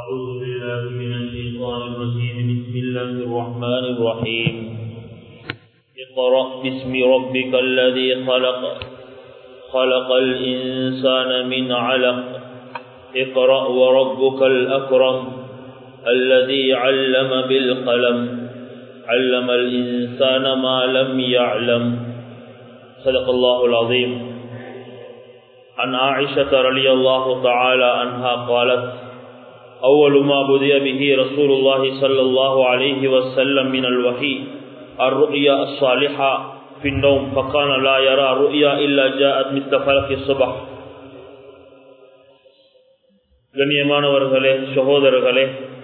أعوذ بالله من الشيطان الرجيم بسم الله الرحمن الرحيم اقرأ باسم ربك الذي خلق خلق الإنسان من علق اقرأ وربك الأكرم الذي علم بالقلم علم الإنسان ما لم يعلم صدق الله العظيم عن عائشة رضي الله تعالى عنها قالت أول ما بدي به رسول الله صلى الله عليه وسلم من الوحي الرؤيا الصالحة في النوم فكان لا يرى رؤيا إلا جاءت مثل فلك الصبح கண்ணியமானவர்களே சகோதரர்களே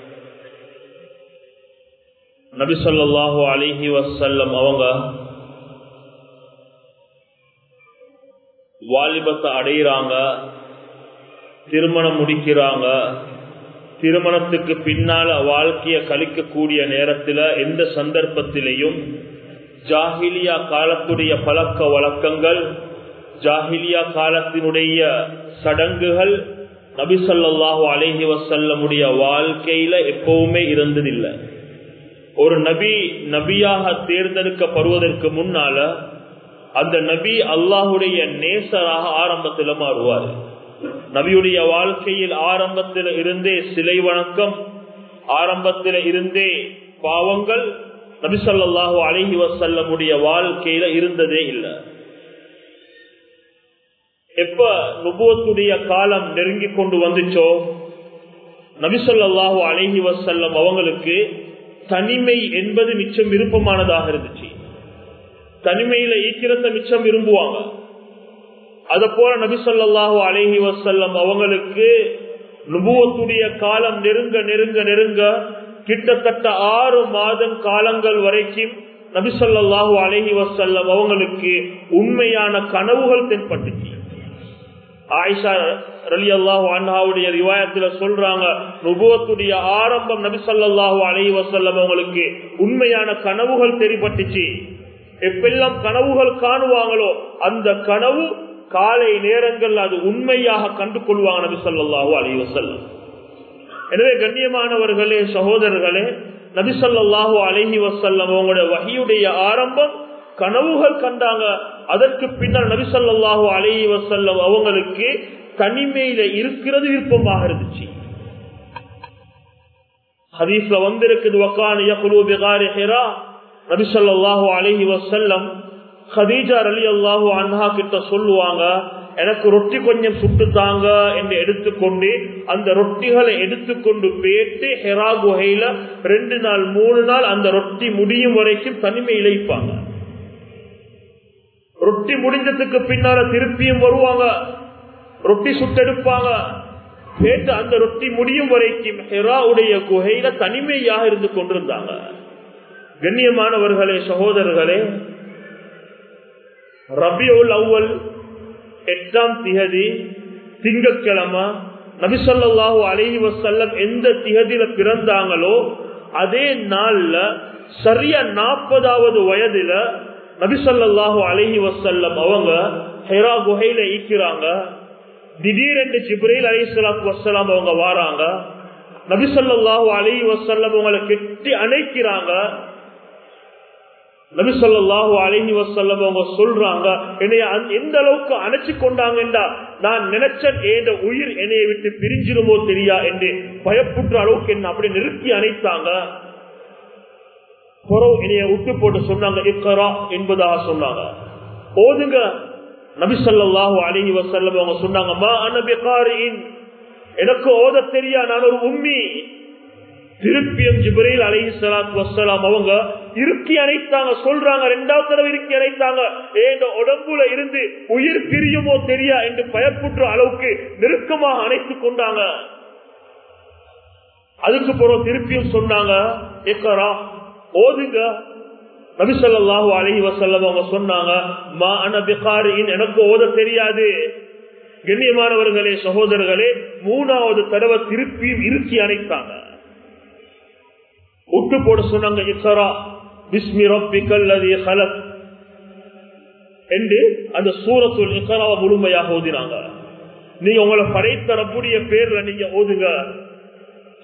நபி சொல்லாஹு அலிஹி வசல்லம் அவங்க வாலிபத்தை அடையிறாங்க திருமணம் முடிக்கிறாங்க திருமணத்துக்கு பின்னால வாழ்க்கைய கழிக்கக்கூடிய நேரத்தில் எந்த சந்தர்ப்பத்திலையும் ஜாகிலியா காலத்துடைய பழக்க வழக்கங்கள் ஜாகிலியா காலத்தினுடைய சடங்குகள் நபிசல்லாஹு அலேஹி வசல்லமுடைய வாழ்க்கையில எப்பவுமே இருந்ததில்லை ஒரு நபி நபியாக தேர்ந்தெடுக்கப்படுவதற்கு முன்னால அந்த நபி அல்லாஹுடைய நேசராக ஆரம்பத்தில் மாறுவார் நபியுடைய வாழ்க்கையில் ஆரம்பத்தில் இருந்தே சிலை வணக்கம் ஆரம்பத்தில் இருந்தே பாவங்கள் நபி சொல்லாஹு அலஹி வசல்லமுடைய வாழ்க்கையில இருந்ததே இல்லை எப்ப நுபுவத்துடைய காலம் நெருங்கி கொண்டு வந்துச்சோ நபிசல்லாஹு அலஹி வசல்லம் அவங்களுக்கு தனிமை என்பது மிச்சம் விருப்பமானதாக இருந்துச்சு தனிமையில ஈக்கிரத்தை மிச்சம் விரும்புவாங்க அத போல நபிசல்லாஹு அலஹி வசல்லம் அவங்களுக்கு நுபுவத்துடைய காலம் நெருங்க நெருங்க நெருங்க கிட்டத்தட்ட ஆறு மாதம் காலங்கள் வரைக்கும் நபிசல்லாஹு அலஹி வசல்லம் அவங்களுக்கு உண்மையான கனவுகள் தென்பட்டுச்சு ஆயிஷா ரலி அல்லாஹு அண்ணாவுடைய ரிவாயத்துல சொல்றாங்க நுபுவத்துடைய ஆரம்பம் நபி சொல்லாஹு அலஹி வசல்லம் அவங்களுக்கு உண்மையான கனவுகள் தெரிப்பட்டுச்சு எப்பெல்லாம் கனவுகள் காணுவாங்களோ அந்த கனவு காலை நேரங்கள் அது உண்மையாக கண்டு கொள்வாங்க நபி சொல்லாஹு அலி வசல்லம் எனவே கண்ணியமானவர்களே சகோதரர்களே நபி சொல்லாஹு அலஹி வசல்லம் அவங்களுடைய வகையுடைய ஆரம்பம் கனவுகள் கண்டாங்க அதற்கு பின்னால் நபி சொல்லாஹு அலஹி வசல்லம் அவங்களுக்கு தனிமையில இருக்கிறது விருப்பமாக இருந்துச்சு ஹதீஸ்ல வந்திருக்குது வக்கான நபி சொல்லாஹு அலஹி வசல்லம் ஹதீஜா அலி அல்லாஹூ அன்ஹா கிட்ட சொல்லுவாங்க எனக்கு ரொட்டி கொஞ்சம் சுட்டு தாங்க என்று எடுத்துக்கொண்டு அந்த ரொட்டிகளை எடுத்துக்கொண்டு போயிட்டு ஹெரா குகையில ரெண்டு நாள் மூணு நாள் அந்த ரொட்டி முடியும் வரைக்கும் தனிமை இழைப்பாங்க ரொட்டி முடிஞ்சதுக்கு பின்னால திருப்பியும் வருவாங்க ரொட்டி சுட்டெடுப்பாங்க கேட்டு அந்த ரொட்டி முடியும் வரைக்கும் ஹெராவுடைய குகையில தனிமையாக இருந்து கொண்டிருந்தாங்க கண்ணியமானவர்களே சகோதரர்களே ரபியுல் அவ்வல் எட்டாம் திகதி திங்கக்கிழமை நபிசல்லாஹு அலஹி வசல்லம் எந்த திகதியில பிறந்தாங்களோ அதே நாள்ல சரியா நாற்பதாவது வயதுல நபிசல்லாஹு அலஹி வசல்லம் அவங்க ஹெரா குகையில ஈக்கிறாங்க திடீரென்று ஜிப்ரைல் அலி சலாத்து வசலாம் அவங்க வாராங்க நபிசல்லாஹு அலஹி வசல்லம் அவங்களை கெட்டி அணைக்கிறாங்க நபி சொல்லாஹு அலஹி வசல்லம் அவங்க சொல்றாங்க என்னைய எந்த அளவுக்கு அணைச்சு கொண்டாங்கன்றா நான் நினைச்சேன் ஏத உயிர் என்னைய விட்டு பிரிஞ்சிருமோ தெரியா என்று பயப்புற்ற அளவுக்கு என்ன அப்படி நிறுத்தி அணைத்தாங்க என்னைய விட்டு போட்டு சொன்னாங்க இக்கரா என்பதாக சொன்னாங்க ஓதுங்க நபி சொல்லாஹு அலஹி வசல்லம் அவங்க சொன்னாங்க மா அனபிகாரின் எனக்கு ஓத தெரியா நான் ஒரு உம்மி திருப்பியம் ஜிப்ரீல் அலஹி சலாத் வசலாம் அவங்க இறுக்கி அணைத்தாங்க சொல்றாங்க ரெண்டாவது தடவை இறுக்கி அணைத்தாங்க ஏன் உடம்புல இருந்து உயிர் பிரியுமோ தெரியா என்று பயப்புற்ற அளவுக்கு நெருக்கமாக அணைத்துக் கொண்டாங்க அதுக்கு பிறகு திருப்பியும் சொன்னாங்க ஏக்கரா ஓதுங்க நபிசல்லாஹு அலஹி வசல்லம் அவங்க சொன்னாங்க மா அனபிகாரின் எனக்கு ஓத தெரியாது கண்ணியமானவர்களே சகோதரர்களே மூணாவது தடவை திருப்பியும் இறுக்கி அணைத்தாங்க விட்டு போட சொன்னாங்க இக்கரா பிஸ்மி ரப்பிக்கல் ஹலக் என்று அந்த சூரத்துல் இக்கராவை முழுமையாக ஓதினாங்க நீங்க உங்களை படைத்த ரப்புடைய பேர்ல நீங்க ஓதுங்க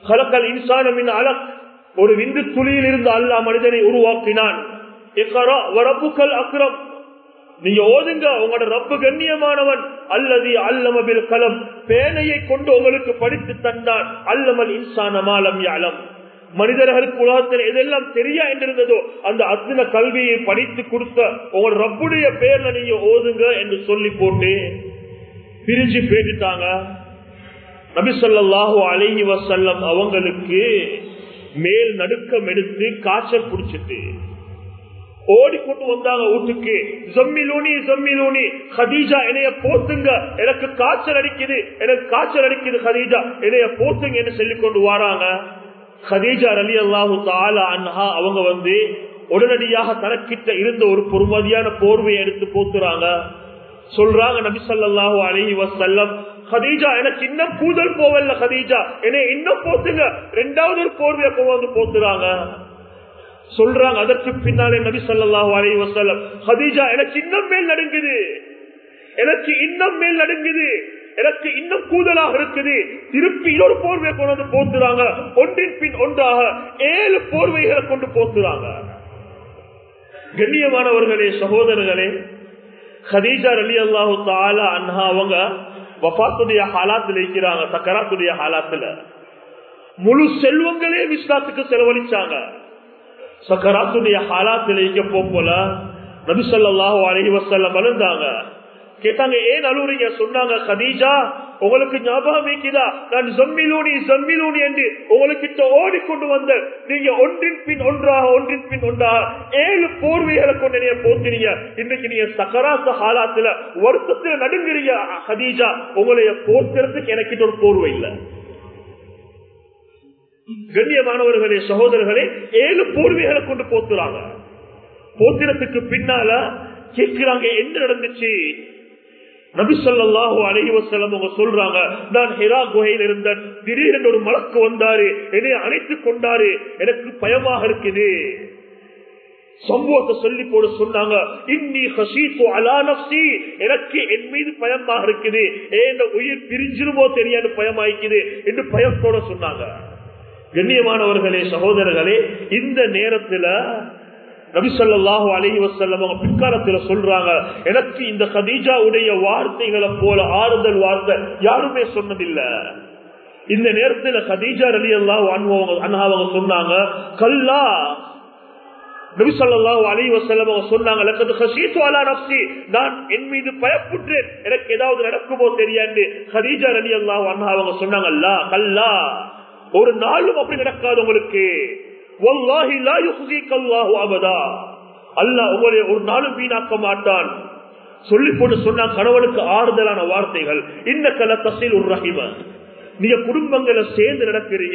கலக்கல் இன்சானமின் அலக் ஒரு விந்து துளியில் இருந்து அல்லா மனிதனை உருவாக்கினான் வரப்புகள் அக்ரம் நீங்க ஓதுங்க உங்களோட ரப்பு கண்ணியமானவன் அல்லது அல்லமபில் கலம் பேனையை கொண்டு உங்களுக்கு படித்து தந்தான் அல்லமல் இன்சானமாலம் யாலம் மனிதர்களுக்கு உலகத்தில் எதெல்லாம் தெரியா என்றிருந்ததோ அந்த அத்தனை கல்வியை படித்து கொடுத்த உங்களோட ரப்புடைய பேர்ல நீங்க ஓதுங்க என்று சொல்லி போட்டு பிரிஞ்சு பேட்டுட்டாங்க நபிசல்லாஹு அழகி வசல்லம் அவங்களுக்கு மேல் நடுக்கம் எடுத்து காய்ச்சல் பிடிச்சிட்டு ஓடிக்கொண்டு வந்தாங்க வீட்டுக்கு ஜம்மிலூனி ஜம்மிலூனி ஹதீஜா என்னைய போத்துங்க எனக்கு காய்ச்சல் அடிக்குது எனக்கு காய்ச்சல் அடிக்குது ஹதீஜா என்னைய போத்துங்க என்று சொல்லிக் கொண்டு வராங்க ஹதீஜா அலி அல்லாஹு தாலா அன்ஹா அவங்க வந்து உடனடியாக தனக்கிட்ட இருந்த ஒரு பொறுமதியான போர்வையை எடுத்து போத்துறாங்க சொல்றாங்க நபி சல்லாஹு அலஹி வசல்லம் ஹதீஜா எனக்கு இன்னும் கூதல் போவல்ல ஹதீஜா என்னை இன்னும் போத்துங்க ரெண்டாவது ஒரு போர்வையை கொண்டு வந்து போத்துறாங்க சொல்றாங்க அதற்கு பின்னாலே நபி சல்லாஹு அலஹி வசல்லம் ஹதீஜா எனக்கு இன்னும் மேல் நடுங்குது எனக்கு இன்னும் மேல் நடுங்குது எனக்கு இன்னும் கூதலாக இருக்குது திருப்பி இன்னொரு போர்வையை கொண்டு வந்து போத்துறாங்க ஒன்றின் பின் ஒன்றாக ஏழு போர்வைகளை கொண்டு போத்துறாங்க கண்ணியமானவர்களே சகோதரர்களே ஹதீஜா அலி அல்லாஹு தாலா அன்ஹா அவங்க வபாத்துடைய ஹாலாத்துல இருக்கிறாங்க சக்கராத்துடைய ஹாலாத்துல முழு செல்வங்களே விஸ்வாத்துக்கு செலவழிச்சாங்க சக்கராத்துடைய ஹாலாத்துல இருக்க போல நபிசல்லாஹு அலஹி வசல்லம் இருந்தாங்க கேட்டாங்க ஏன் அழுவுறீங்க சொன்னாங்க கதீஜா உங்களுக்கு ஞாபகம் வைக்குதா நான் ஜம்மிலூனி ஜம்மிலூனி என்று உங்களுக்கு ஓடிக்கொண்டு வந்த நீங்க ஒன்றின் பின் ஒன்றாக ஒன்றின் பின் ஒன்றாக ஏழு போர்வைகளை கொண்டு நீங்க போத்தினீங்க இன்னைக்கு நீங்க சக்கராத்த ஹாலாத்துல வருத்தத்துல நடுங்குறீங்க கதீஜா உங்களைய போத்துறதுக்கு எனக்கு ஒரு போர்வை இல்லை கண்ணியமானவர்களே சகோதரர்களே ஏழு போர்வைகளை கொண்டு போத்துறாங்க போத்திரத்துக்கு பின்னால கேட்கிறாங்க என்ன நடந்துச்சு நபிசல்லாஹு அலைவசலம் அவங்க சொல்றாங்க நான் ஹெரா குகையில் இருந்தேன் திடீரென்று ஒரு மலக்கு வந்தாரு என்னை அணைத்துக் கொண்டாரு எனக்கு பயமாக இருக்குது சம்பவத்தை சொல்லி போட சொன்னாங்க இன்னி ஹசீத்து அலா நப்சி எனக்கு என் மீது பயமாக இருக்குது ஏன் உயிர் பிரிஞ்சிருமோ தெரியாது பயமாய்க்குது என்று பயத்தோட சொன்னாங்க கண்ணியமானவர்களே சகோதரர்களே இந்த நேரத்துல நபிசல்லாஹு அலஹி வசல்லம் அவங்க பிற்காலத்துல சொல்றாங்க எனக்கு இந்த கதீஜா உடைய வார்த்தைகளை போல ஆறுதல் வார்த்தை யாருமே சொன்னதில்லை இந்த நேரத்துல கதீஜா அலி அல்லாஹ் அவங்க சொன்னாங்க கல்லா நபிசல்லாஹு அலி வசல்லம் அவங்க சொன்னாங்க நான் என் மீது பயப்புற்றேன் எனக்கு ஏதாவது நடக்குமோ தெரியாது கதீஜா அலி அல்லாஹ் அவங்க சொன்னாங்க அல்லா கல்லா ஒரு நாளும் அப்படி நடக்காது உங்களுக்கு அல்ல உங்களை ஒரு நாளும் வீணாக்க மாட்டான் சொல்லி போட்டு சொன்னா கணவனுக்கு ஆறுதலான வார்த்தைகள் இந்த கல தசையில் ஒரு ரஹிம நீங்க குடும்பங்களை சேர்ந்து நடக்கிறீங்க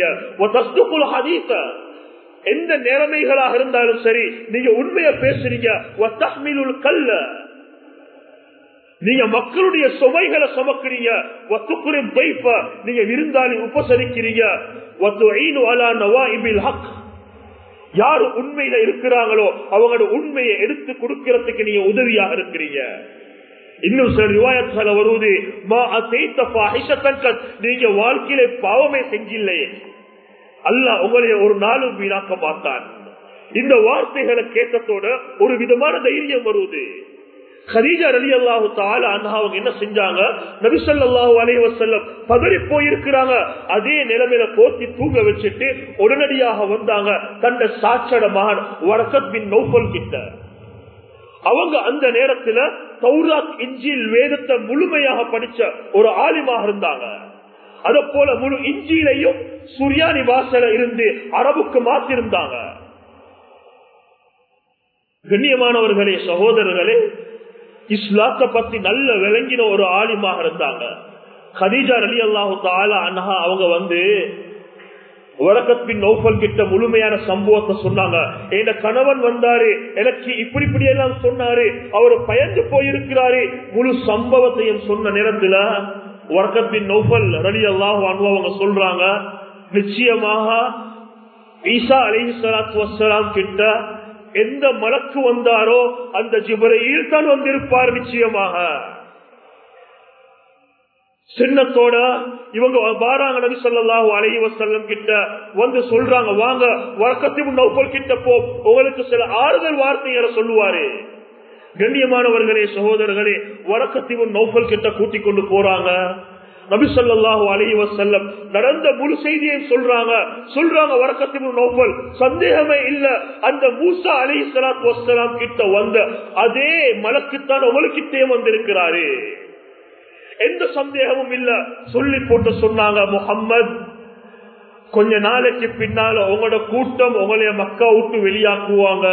எந்த நிலைமைகளாக இருந்தாலும் சரி நீங்க உண்மைய பேசுறீங்க கல்ல நீங்க மக்களுடைய சுமைகளை சுமக்கிறீங்க நீங்க விருந்தாளி உபசரிக்கிறீங்க யாரு உண்மையில இருக்கிறாங்களோ அவங்களோட உண்மையை எடுத்து கொடுக்கறதுக்கு நீங்க உதவியாக இருக்கிறீங்க இன்னும் சில ரிவாயத்துல வருவது நீங்க வாழ்க்கையில பாவமே செஞ்சில்லையே அல்ல உங்களை ஒரு நாளும் வீணாக்க மாட்டான் இந்த வார்த்தைகளை கேட்டத்தோட ஒரு விதமான தைரியம் வருவது ஹதீஜா அலி அல்லாஹு தாலா அவங்க என்ன செஞ்சாங்க நபிசல்லாஹு அலைய வசல்லம் பதறி போயிருக்கிறாங்க அதே நிலைமையில போத்தி தூங்க வச்சுட்டு உடனடியாக வந்தாங்க தந்த சாட்சட மகன் வரசத் பின் நௌபல் கிட்ட அவங்க அந்த நேரத்துல தௌராத் இஞ்சில் வேதத்தை முழுமையாக படிச்ச ஒரு ஆலிமாக இருந்தாங்க அத போல முழு இஞ்சியிலையும் சுரியானி வாசல இருந்து அரபுக்கு மாத்திருந்தாங்க கண்ணியமானவர்களே சகோதரர்களே இஸ்லாத்தை பத்தி நல்ல விளங்கின ஒரு ஆலிமாக இருந்தாங்க ஹதீஜா அலி அல்லாஹு தாலா அன்ஹா அவங்க வந்து உலகத்தின் நோஃபல் கிட்ட முழுமையான சம்பவத்தை சொன்னாங்க என் கணவன் வந்தாரு எனக்கு இப்படி இப்படி எல்லாம் சொன்னாரு அவர் பயந்து போயிருக்கிறாரு முழு சம்பவத்தையும் சொன்ன நேரத்துல உறக்கத்தின் நோஃபல் ரலி அல்லாஹு அவங்க சொல்றாங்க நிச்சயமாக ஈசா அலி சலாத்து வசலாம் கிட்ட எந்த மலக்கு வந்தாரோ அந்த ஜிபரையில் தான் வந்திருப்பார் நிச்சயமாக சின்னத்தோட இவங்க வாராங்க நபி சொல்லாஹு அலைஹி வசல்லம் கிட்ட வந்து சொல்றாங்க வாங்க வரக்கத்தி நௌபல் கிட்ட போ உங்களுக்கு சில ஆறுதல் வார்த்தைகளை சொல்லுவாரு கண்ணியமானவர்களே சகோதரர்களே வரக்கத்தி நௌபல் கிட்ட கூட்டிக் கொண்டு போறாங்க நபிசல்லாஹு அலி வசல்லம் நடந்த முழு செய்தியை சொல்றாங்க சொல்றாங்க வரக்கத்தின் நோபல் சந்தேகமே இல்ல அந்த மூசா அலி சலாத் வசலாம் கிட்ட வந்த அதே மலக்குத்தான் உங்களுக்கிட்டே வந்திருக்கிறாரு எந்த சந்தேகமும் இல்ல சொல்லி போட்டு சொன்னாங்க முகம்மது கொஞ்ச நாளைக்கு பின்னால உங்களோட கூட்டம் உங்களைய மக்கா விட்டு வெளியாக்குவாங்க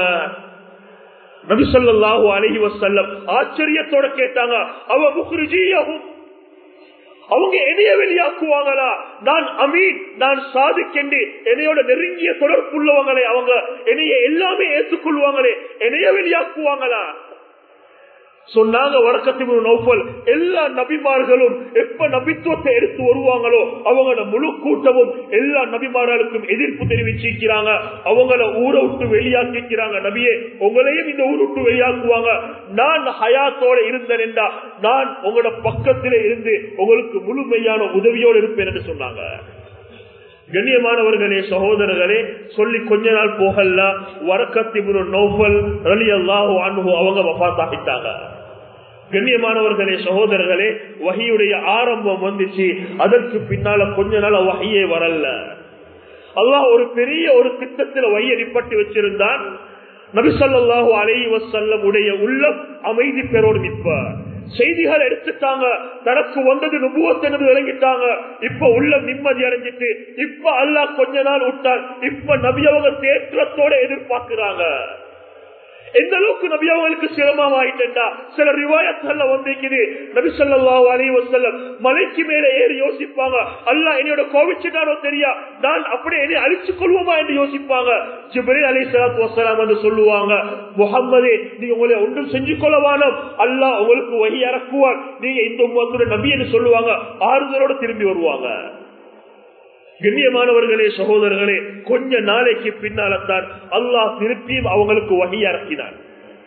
நபிசல்லாஹு அலஹி வசல்லம் ஆச்சரியத்தோட கேட்டாங்க அவ முகுருஜியாகும் அவங்க என்னைய வெளியாக்குவாங்களா நான் அமீன் நான் சாதிக்கெண்டு என்னையோட நெருங்கிய தொடர்புள்ளவங்களே அவங்க என்னைய எல்லாமே ஏற்றுக்கொள்வாங்களே என்னைய வெளியாக்குவாங்களா சொன்னாங்க வழக்கத்தின் நௌபல் எல்லா நபிமார்களும் எப்ப நபித்துவத்தை எடுத்து வருவாங்களோ அவங்களோட முழு கூட்டமும் எல்லா நபிமார்களுக்கும் எதிர்ப்பு தெரிவிச்சிருக்கிறாங்க அவங்கள ஊரை விட்டு வெளியாக்கிக்கிறாங்க நபியே உங்களையும் இந்த ஊரை விட்டு வெளியாக்குவாங்க நான் ஹயாத்தோட இருந்தேன் நான் உங்களோட பக்கத்திலே இருந்து உங்களுக்கு முழுமையான உதவியோடு இருப்பேன் என்று சொன்னாங்க கண்ணியமானவர்களே சகோதரர்களே சொல்லி கொஞ்ச நாள் போகல வரக்கத்தி நோபல் ரலி அல்லாஹு அன்பு அவங்க வபாத்தாகிட்டாங்க கண்ணியமானவர்களே சகோதரர்களே வகையுடைய ஆரம்பம் வந்துச்சு அதற்கு பின்னால கொஞ்ச நாள் வகையே வரல அல்லாஹ் ஒரு பெரிய ஒரு திட்டத்தில் வையடிப்பட்டு வச்சிருந்தான் நபிசல்லாஹு அலை வசல்லம் உடைய உள்ளம் அமைதி பெறோடு நிற்பார் செய்திகள் எடுத்துட்டாங்க தனக்கு வந்தது நுபுவத்தனது விளங்கிட்டாங்க இப்ப உள்ள நிம்மதி அடைஞ்சிட்டு இப்ப அல்லாஹ் கொஞ்ச நாள் விட்டார் இப்ப நபி அவங்க தேற்றத்தோட எதிர்பார்க்கிறாங்க எந்த அளவுக்கு நபி அவங்களுக்கு சிரமமாயிட்டா சில ரிவாயத்துல வந்திருக்குது நபி சொல்லாஹு அலி வசல்லம் மலைக்கு மேல ஏறி யோசிப்பாங்க அல்ல என்னோட கோவிச்சுட்டானோ தெரியா நான் அப்படியே என்னை அழிச்சு கொள்வோமா என்று யோசிப்பாங்க ஜிப்ரீல் அலி சலாத்து வசலாம் என்று சொல்லுவாங்க முகம்மதே நீங்க உங்களை ஒன்றும் செஞ்சு கொள்ளவானம் அல்லாஹ் உங்களுக்கு வழி இறக்குவார் நீங்க இந்த உம்மத்துடைய நபி என்று சொல்லுவாங்க ஆறுதலோட திரும்பி வருவாங்க கண்ணியமானவர்களே சகோதரர்களே கொஞ்ச நாளைக்கு பின்னால்தான் அல்லாஹ் திருப்பியும் அவங்களுக்கு வகை இறக்கினார்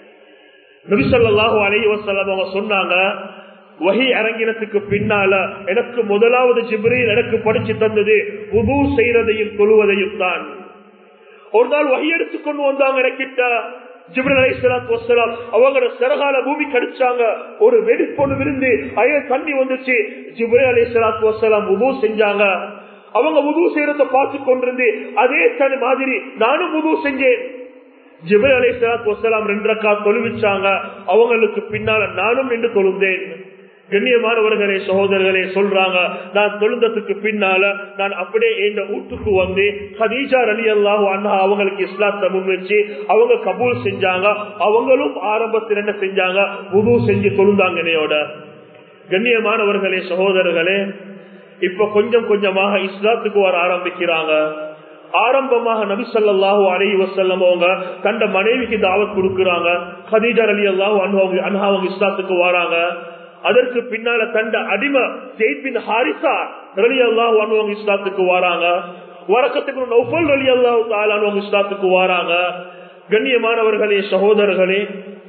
நபிசல்லாஹு அலைய வசல்லாம் அவங்க சொன்னாங்க வகை இறங்கினத்துக்கு பின்னால எனக்கு முதலாவது ஜிப்ரீல் எனக்கு படிச்சு தந்தது உது செய்யறதையும் தொழுவதையும் தான் ஒரு நாள் வகை எடுத்து கொண்டு வந்தாங்க எனக்கிட்ட ஜிப்ரல் அலி சலாத் வசலாம் அவங்களோட சிறகால பூமி கடிச்சாங்க ஒரு வெடிப்பொண்ணு விருந்து அய தண்ணி வந்துச்சு ஜிப்ரல் அலி சலாத் வசலாம் உது செஞ்சாங்க அவங்க முது செய்யறத பார்த்து கொண்டிருந்து அதே தனி மாதிரி நானும் முது செஞ்சேன் ஜிபர் அலை சலாத் வசலாம் ரெண்டு ரக்கா தொழுவிச்சாங்க அவங்களுக்கு பின்னால நானும் நின்று தொழுந்தேன் கண்ணியமானவர்களே சகோதரர்களே சொல்றாங்க நான் தொழுந்ததுக்கு பின்னால நான் அப்படியே எந்த வீட்டுக்கு வந்து ஹதீஜா அலி அல்லாஹு அண்ணா அவங்களுக்கு இஸ்லாத்தை முன் வச்சு அவங்க கபூல் செஞ்சாங்க அவங்களும் ஆரம்பத்தில் என்ன செஞ்சாங்க முது செஞ்சு தொழுந்தாங்க என்னையோட கண்ணியமானவர்களே சகோதரர்களே இப்ப கொஞ்சம் கொஞ்சமாக இஸ்லாத்துக்கு வர ஆரம்பிக்கிறாங்க ஆரம்பமாக நபி சொல்லாஹு அலி வசல்லம் அவங்க தண்ட மனைவிக்கு தாவத் கொடுக்கிறாங்க ஹதீஜர் அலி அல்லாஹு அன்ஹா அவங்க இஸ்லாத்துக்கு வராங்க அதற்கு பின்னால தண்ட அடிமை ஜெய்பின் ஹாரிசா ரலி அல்லாஹு அனுவங்க இஸ்லாத்துக்கு வராங்க வரக்கத்துக்கு நௌஃபல் ரலி அல்லாஹு தாலானுவங்க இஸ்லாத்துக்கு வராங்க கண்ணியமானவர்களே சகோதரர்களே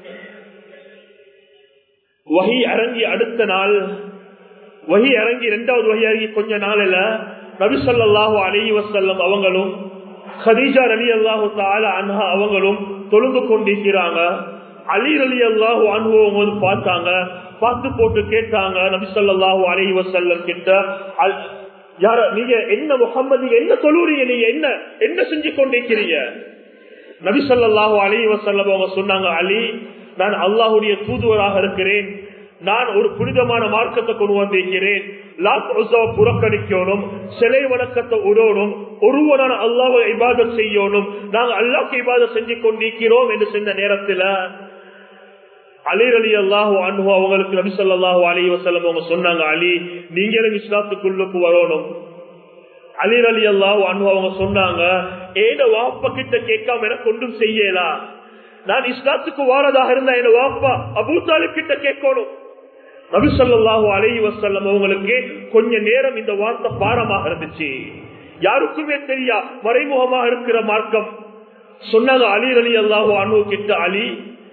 வகி அரங்கி அடுத்த நாள் வகி இறங்கி இரண்டாவது வகி இறங்கி கொஞ்ச நாளில் நபிசல்லாஹு அலி வசல்லம் அவங்களும் ஹதீஜா அலி அல்லாஹு தாலா அன்ஹா அவங்களும் தொழுந்து கொண்டிருக்கிறாங்க அலி அலி அல்லாஹு அனுபவம் பார்த்தாங்க பார்த்து போட்டு கேட்டாங்க நபிசல்லாஹு அலி வசல்லம் கிட்ட யார நீங்க என்ன முகம்மது நீங்க என்ன தொழுறீங்க நீங்க என்ன என்ன செஞ்சு கொண்டிருக்கிறீங்க நபிசல்லாஹு அலி வசல்லம் அவங்க சொன்னாங்க அலி நான் அல்லாஹுடைய தூதுவராக இருக்கிறேன் நான் ஒரு புனிதமான மார்க்கத்தை கொண்டு வந்திருக்கிறேன் புறக்கணிக்கணும் சிலை வணக்கத்தை உடணும் ஒருவரான அல்லாவை இபாதம் செய்யணும் நாங்க அல்லாஹ் இபாதம் செஞ்சு கொண்டிருக்கிறோம் என்று சென்ற நேரத்தில் அலிர் அலி அல்லாஹு அன்பு அவங்களுக்கு நபி சொல்லாஹு அலி வசல்லம் அவங்க சொன்னாங்க அலி நீங்களும் இஸ்லாத்துக்குள்ளுக்கு வரணும் அலிர் அலி அல்லாஹு அன்பு அவங்க சொன்னாங்க ஏத வாப்ப கிட்ட கேட்காம எனக்கு ஒன்றும் செய்யலாம் நான் இஸ்லாத்துக்கு வாரதாக இருந்தா என் வாப்பா அபூ தாலிப் கிட்ட கேட்கணும் நபிசல்லாஹு அலி வசல்லம் அவங்களுக்கு கொஞ்ச நேரம் இந்த வார்த்தை பாரமாக இருந்துச்சு யாருக்குமே தெரியா மறைமுகமாக இருக்கிற மார்க்கம் சொன்னாங்க அலி அலி அல்லாஹு அனு கிட்ட அலி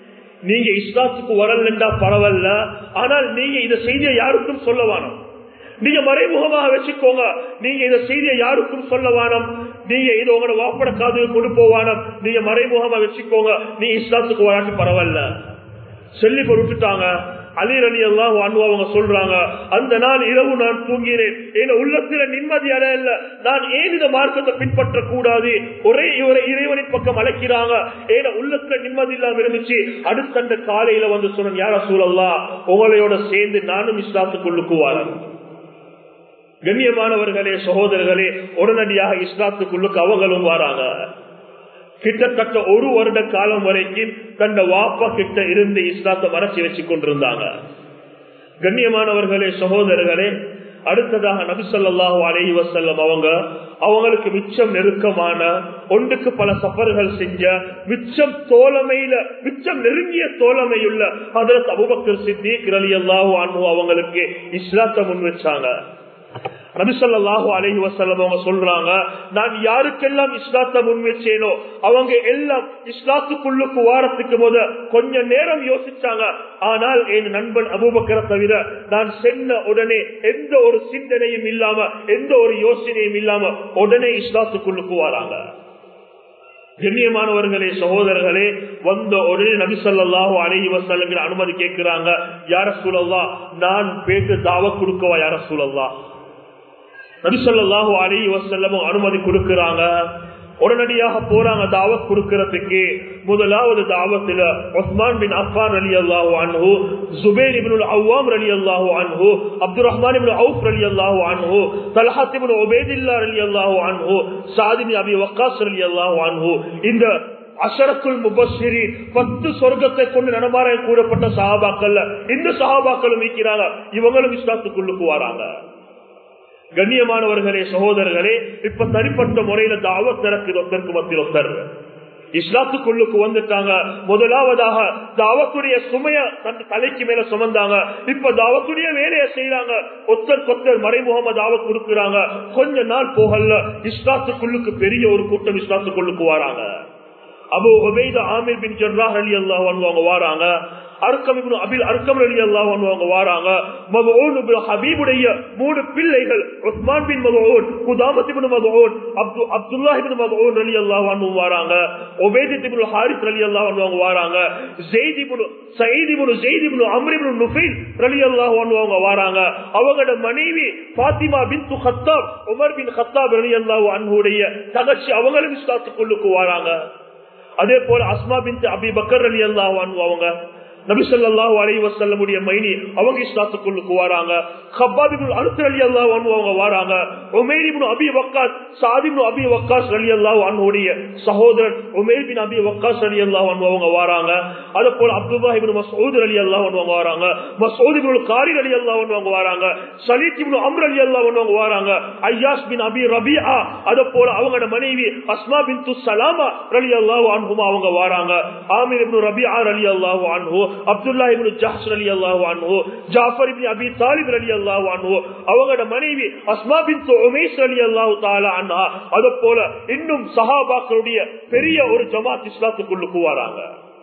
நீங்க இஸ்லாத்துக்கு வரலண்டா பரவாயில்ல ஆனால் நீங்க இந்த செய்தியை யாருக்கும் சொல்ல வேணும் நீங்க மறைமுகமாக வச்சுக்கோங்க நீங்க இந்த செய்தியை யாருக்கும் சொல்ல வானம் நீங்க இது உங்களோட வாப்பட காது கொண்டு போவானம் நீங்க மறைமுகமா வச்சுக்கோங்க நீ இஸ்லாத்துக்கு வராட்டி பரவாயில்ல சொல்லி விட்டுட்டாங்க அலீர் அலி எல்லாம் அவங்க சொல்றாங்க அந்த நாள் இரவு நான் தூங்கினேன் என் உள்ளத்துல நிம்மதி அடையல நான் ஏன் இந்த மார்க்கத்தை பின்பற்ற கூடாது ஒரே இவரை இறைவனின் பக்கம் அழைக்கிறாங்க ஏன உள்ளத்துல நிம்மதி இல்லாம இருந்துச்சு அடுத்த அந்த காலையில வந்து சொன்ன யார சூழல்லா உங்களையோட சேர்ந்து நானும் இஸ்லாத்துக்குள்ளுக்கு வரேன் கண்ணியமானவர்களே சகோதரர்களே உடனடியாக இஸ்லாத்துக்குள்ளுக்கு அவங்களும் வராங்க கிட்டத்தட்ட ஒரு வருட காலம் வரைக்கும் தந்த வாப்பா கிட்ட இருந்து இஸ்லாத்தை மறைச்சி வச்சு கொண்டிருந்தாங்க கண்ணியமானவர்களே சகோதரர்களே அடுத்ததாக நபிசல்லாஹு அலஹி வசல்லம் அவங்க அவங்களுக்கு மிச்சம் நெருக்கமான ஒன்றுக்கு பல சஃபர்கள் செஞ்ச மிச்சம் தோழமையில மிச்சம் நெருங்கிய தோழமையுள்ள அதற்கு அபுபக்கர் சித்திக் அலி அல்லாஹு அன்பு அவங்களுக்கு இஸ்லாத்தை முன் வச்சாங்க நபிசல்லாஹு அலஹி வசல்லம் அவங்க சொல்றாங்க நான் யாருக்கெல்லாம் இஸ்லாத்தை முன் வச்சேனோ அவங்க எல்லாம் இஸ்லாத்துக்குள்ளுக்கு வாரத்துக்கு போது கொஞ்ச நேரம் யோசிச்சாங்க ஆனால் என் நண்பன் அபூபக்கரை தவிர நான் சென்ன உடனே எந்த ஒரு சிந்தனையும் இல்லாம எந்த ஒரு யோசனையும் இல்லாம உடனே இஸ்லாத்துக்குள்ளுக்கு வராங்க கண்ணியமானவர்களே சகோதரர்களே வந்த உடனே நபிசல்லாஹு அலஹி வசல்லம் அனுமதி கேட்கிறாங்க யார சூழல்லா நான் பேட்டு தாவ கொடுக்கவா யார சூழல்லா நபிசல்லாஹு அலி வசல்லமும் அனுமதி கொடுக்கிறாங்க உடனடியாக போறாங்க தாவத் கொடுக்கறதுக்கு முதலாவது தாவத்துல ஒஸ்மான் பின் அஃபான் அலி அல்லாஹு அன்ஹு ஜுபேர் இப்னு அவ்வாம் அலி அல்லாஹு அன்ஹு அப்துல் ரஹ்மான் இப்னு அவுஃப் அலி அல்லாஹு அன்ஹு தல்ஹத் இப்னு உபைதில்லா அலி அல்லாஹு அன்ஹு சாதிபி அபி வக்காஸ் அலி அல்லாஹு அன்ஹு இந்த அஷரத்துல் முபஸ்ஸிரி பத்து சொர்க்கத்தை கொண்டு நடமாற கூடப்பட்ட சஹாபாக்கள் இந்த சஹாபாக்களும் இருக்கிறாங்க இவங்களும் இஸ்லாத்துக்குள்ளுக்கு வராங்க கண்ணியமானவர்களே சகோதரர்களே இப்ப தனிப்பட்ட முறையில தாவத் திறக்கு ஒத்தருக்கு மத்தியில் ஒத்தர் இஸ்லாத்துக்குள்ளுக்கு வந்துட்டாங்க முதலாவதாக தாவத்துடைய சுமைய தன் தலைக்கு மேல சுமந்தாங்க இப்ப தாவத்துடைய வேலையை செய்யறாங்க ஒத்தர் கொத்தர் மறைமுகமா தாவத் கொடுக்குறாங்க கொஞ்ச நாள் போகல இஸ்லாத்துக்குள்ளுக்கு பெரிய ஒரு கூட்டம் இஸ்லாத்துக்குள்ளுக்கு வராங்க அபு உபைத ஆமீர் பின் ஜர்ராஹ் அலி அல்லாஹ் அவங்க வாராங்க அர்க்கம் இப்னு அபில் அர்க்கம் அலி அல்லாஹ் அவங்க வாராங்க மதுஊன் இப்னு ஹபீபுடைய மூணு பிள்ளைகள் உஸ்மான் பின் மதுஊன் குதாமத் இப்னு மதுஊன் அப்து அப்துல்லாஹ் இப்னு மதுஊன் அலி அல்லாஹ் அன்ஹு வாராங்க உபைத் இப்னு ஹாரிஸ் அலி அல்லாஹ் அன்ஹு அவங்க வாராங்க Zaid ibn Saeed ibn Zaid ibn Amr ibn Nufail அலி அல்லாஹ் அன்ஹு அவங்க வாராங்க அவங்களோட மனைவி Fatima bint Khattab Umar bin Khattab அலி அல்லாஹ் அன்ஹுடைய தகச்சி அவங்களும் இஸ்லாத்துக்குள்ளுக்கு வாராங்க அதே போல அஸ்மா பின் அபி பக்கர் அலி அல்லாஹ் அவங்க நபிசல்லாஹு அலி வசல்லமுடைய மைனி அவங்க இஸ்லாத்துக்குள்ளுக்கு வராங்க ஹப்பாபிபுல் அனுத்து அலி அல்லாஹ் அவங்க வராங்க உமேரிபின் அபி வக்காஸ் சாதிபின் அபி வக்காஸ் அலி அல்லாஹ் அன்னுடைய சகோதரன் உமேர் பின் அபி வக்காஸ் அலி அல்லாஹ் அவங்க வராங்க அதே போல அப்துல்லாஹிபின் மசூத் அலி அல்லாஹ் அவங்க வராங்க மசூத் இப்னு காரிர் அலி அல்லாஹ் அவங்க வராங்க சலீத் இப்னு அம்ர் அலி அல்லாஹ் அவங்க வராங்க ஐயாஸ் பின் அபி ரபிஆ அதே போல அவங்களோட மனைவி அஸ்மா பின் சலாமா அலி அல்லாஹ் அன்ஹுமா அவங்க வராங்க ஆமீர் இப்னு ரபிஆ அலி அல்லாஹ் அன்ஹு அப்துல்லா இப்னு ஜஹ்ஸ் அலி அல்லாஹ் அன்ஹு ஜாஃபர் இப்னு அபி தாலிப் அலி அல்லாஹ் அன்ஹு அவங்களோட மனைவி அஸ்மா பின் உமைஸ் அலி அல்லாஹ் தஆலா அன்ஹா அதே போல இன்னும் சஹாபாக்களுடைய பெரிய ஒரு ஜமாத் இஸ்லாத்துக்குள்ளுக்கு வராங்க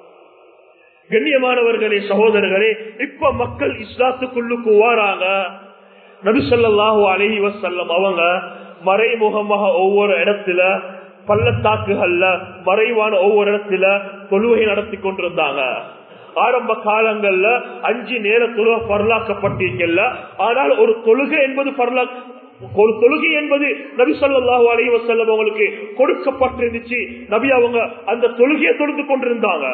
கண்ணியமானவர்களே சகோதரர்களே இப்ப மக்கள் இஸ்லாத்துக்குள்ளுக்கு வாராங்க நபிசல்லாஹு அலஹி வசல்லம் அவங்க மறைமுகமாக ஒவ்வொரு இடத்துல பள்ளத்தாக்குகள்ல மறைவான ஒவ்வொரு இடத்துல தொழுகை நடத்தி கொண்டிருந்தாங்க ஆரம்ப காலங்கள்ல அஞ்சு நேர தொழுகை பரலாக்கப்பட்டிருக்கல ஆனால் ஒரு தொழுகை என்பது பரலா ஒரு தொழுகை என்பது நபி சொல்லாஹு அலி வசல்லம் அவங்களுக்கு கொடுக்கப்பட்டிருந்துச்சு நபி அவங்க அந்த தொழுகையை தொழுது கொண்டிருந்தாங்க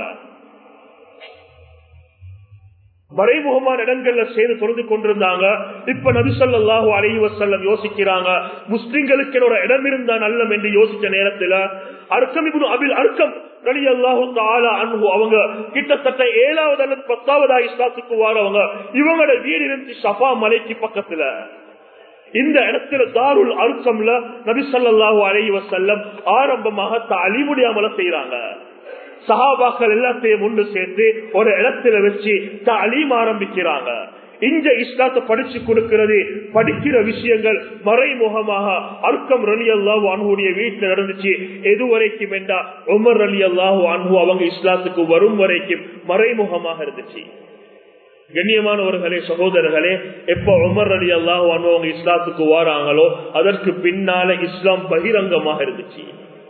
மறைமுகமான இடங்கள்ல செய்து தொழுது கொண்டிருந்தாங்க இப்ப நபிசல்லாஹு அலஹி வசல்லம் யோசிக்கிறாங்க முஸ்லிம்களுக்கு ஒரு இடம் இருந்தா நல்லம் என்று யோசிச்ச நேரத்துல அர்க்கம் இப்படி அபில் அர்க்கம் நலி அல்லாஹு தாலா அன்பு அவங்க கிட்டத்தட்ட ஏழாவது அல்லது பத்தாவதா இஸ்லாத்துக்கு வாரவங்க இவங்களோட வீடு இருந்து சஃபா மலைக்கு பக்கத்துல இந்த இடத்துல தாருல் அர்க்கம்ல நபிசல்லாஹு அலஹி வசல்லம் ஆரம்பமாக தாலிமுடைய அமல செய்யறாங்க சஹாபாக்கள் எல்லாத்தையும் ஒன்று சேர்த்து ஒரு இடத்துல வச்சு தாலீம் ஆரம்பிக்கிறாங்க இந்த இஸ்லாத்தை படிச்சு கொடுக்கிறது படிக்கிற விஷயங்கள் மறைமுகமாக அர்க்கம் ரலி அல்லாஹு அன்புடைய வீட்டுல நடந்துச்சு எது வரைக்கும் என்றா உமர் அலி அல்லாஹு அன்பு அவங்க இஸ்லாத்துக்கு வரும் வரைக்கும் மறைமுகமாக இருந்துச்சு கண்ணியமானவர்களே சகோதரர்களே எப்ப உமர் அலி அல்லாஹ் அவங்க இஸ்லாத்துக்கு வாராங்களோ அதற்கு பின்னால இஸ்லாம் பகிரங்கமாக இருந்துச்சு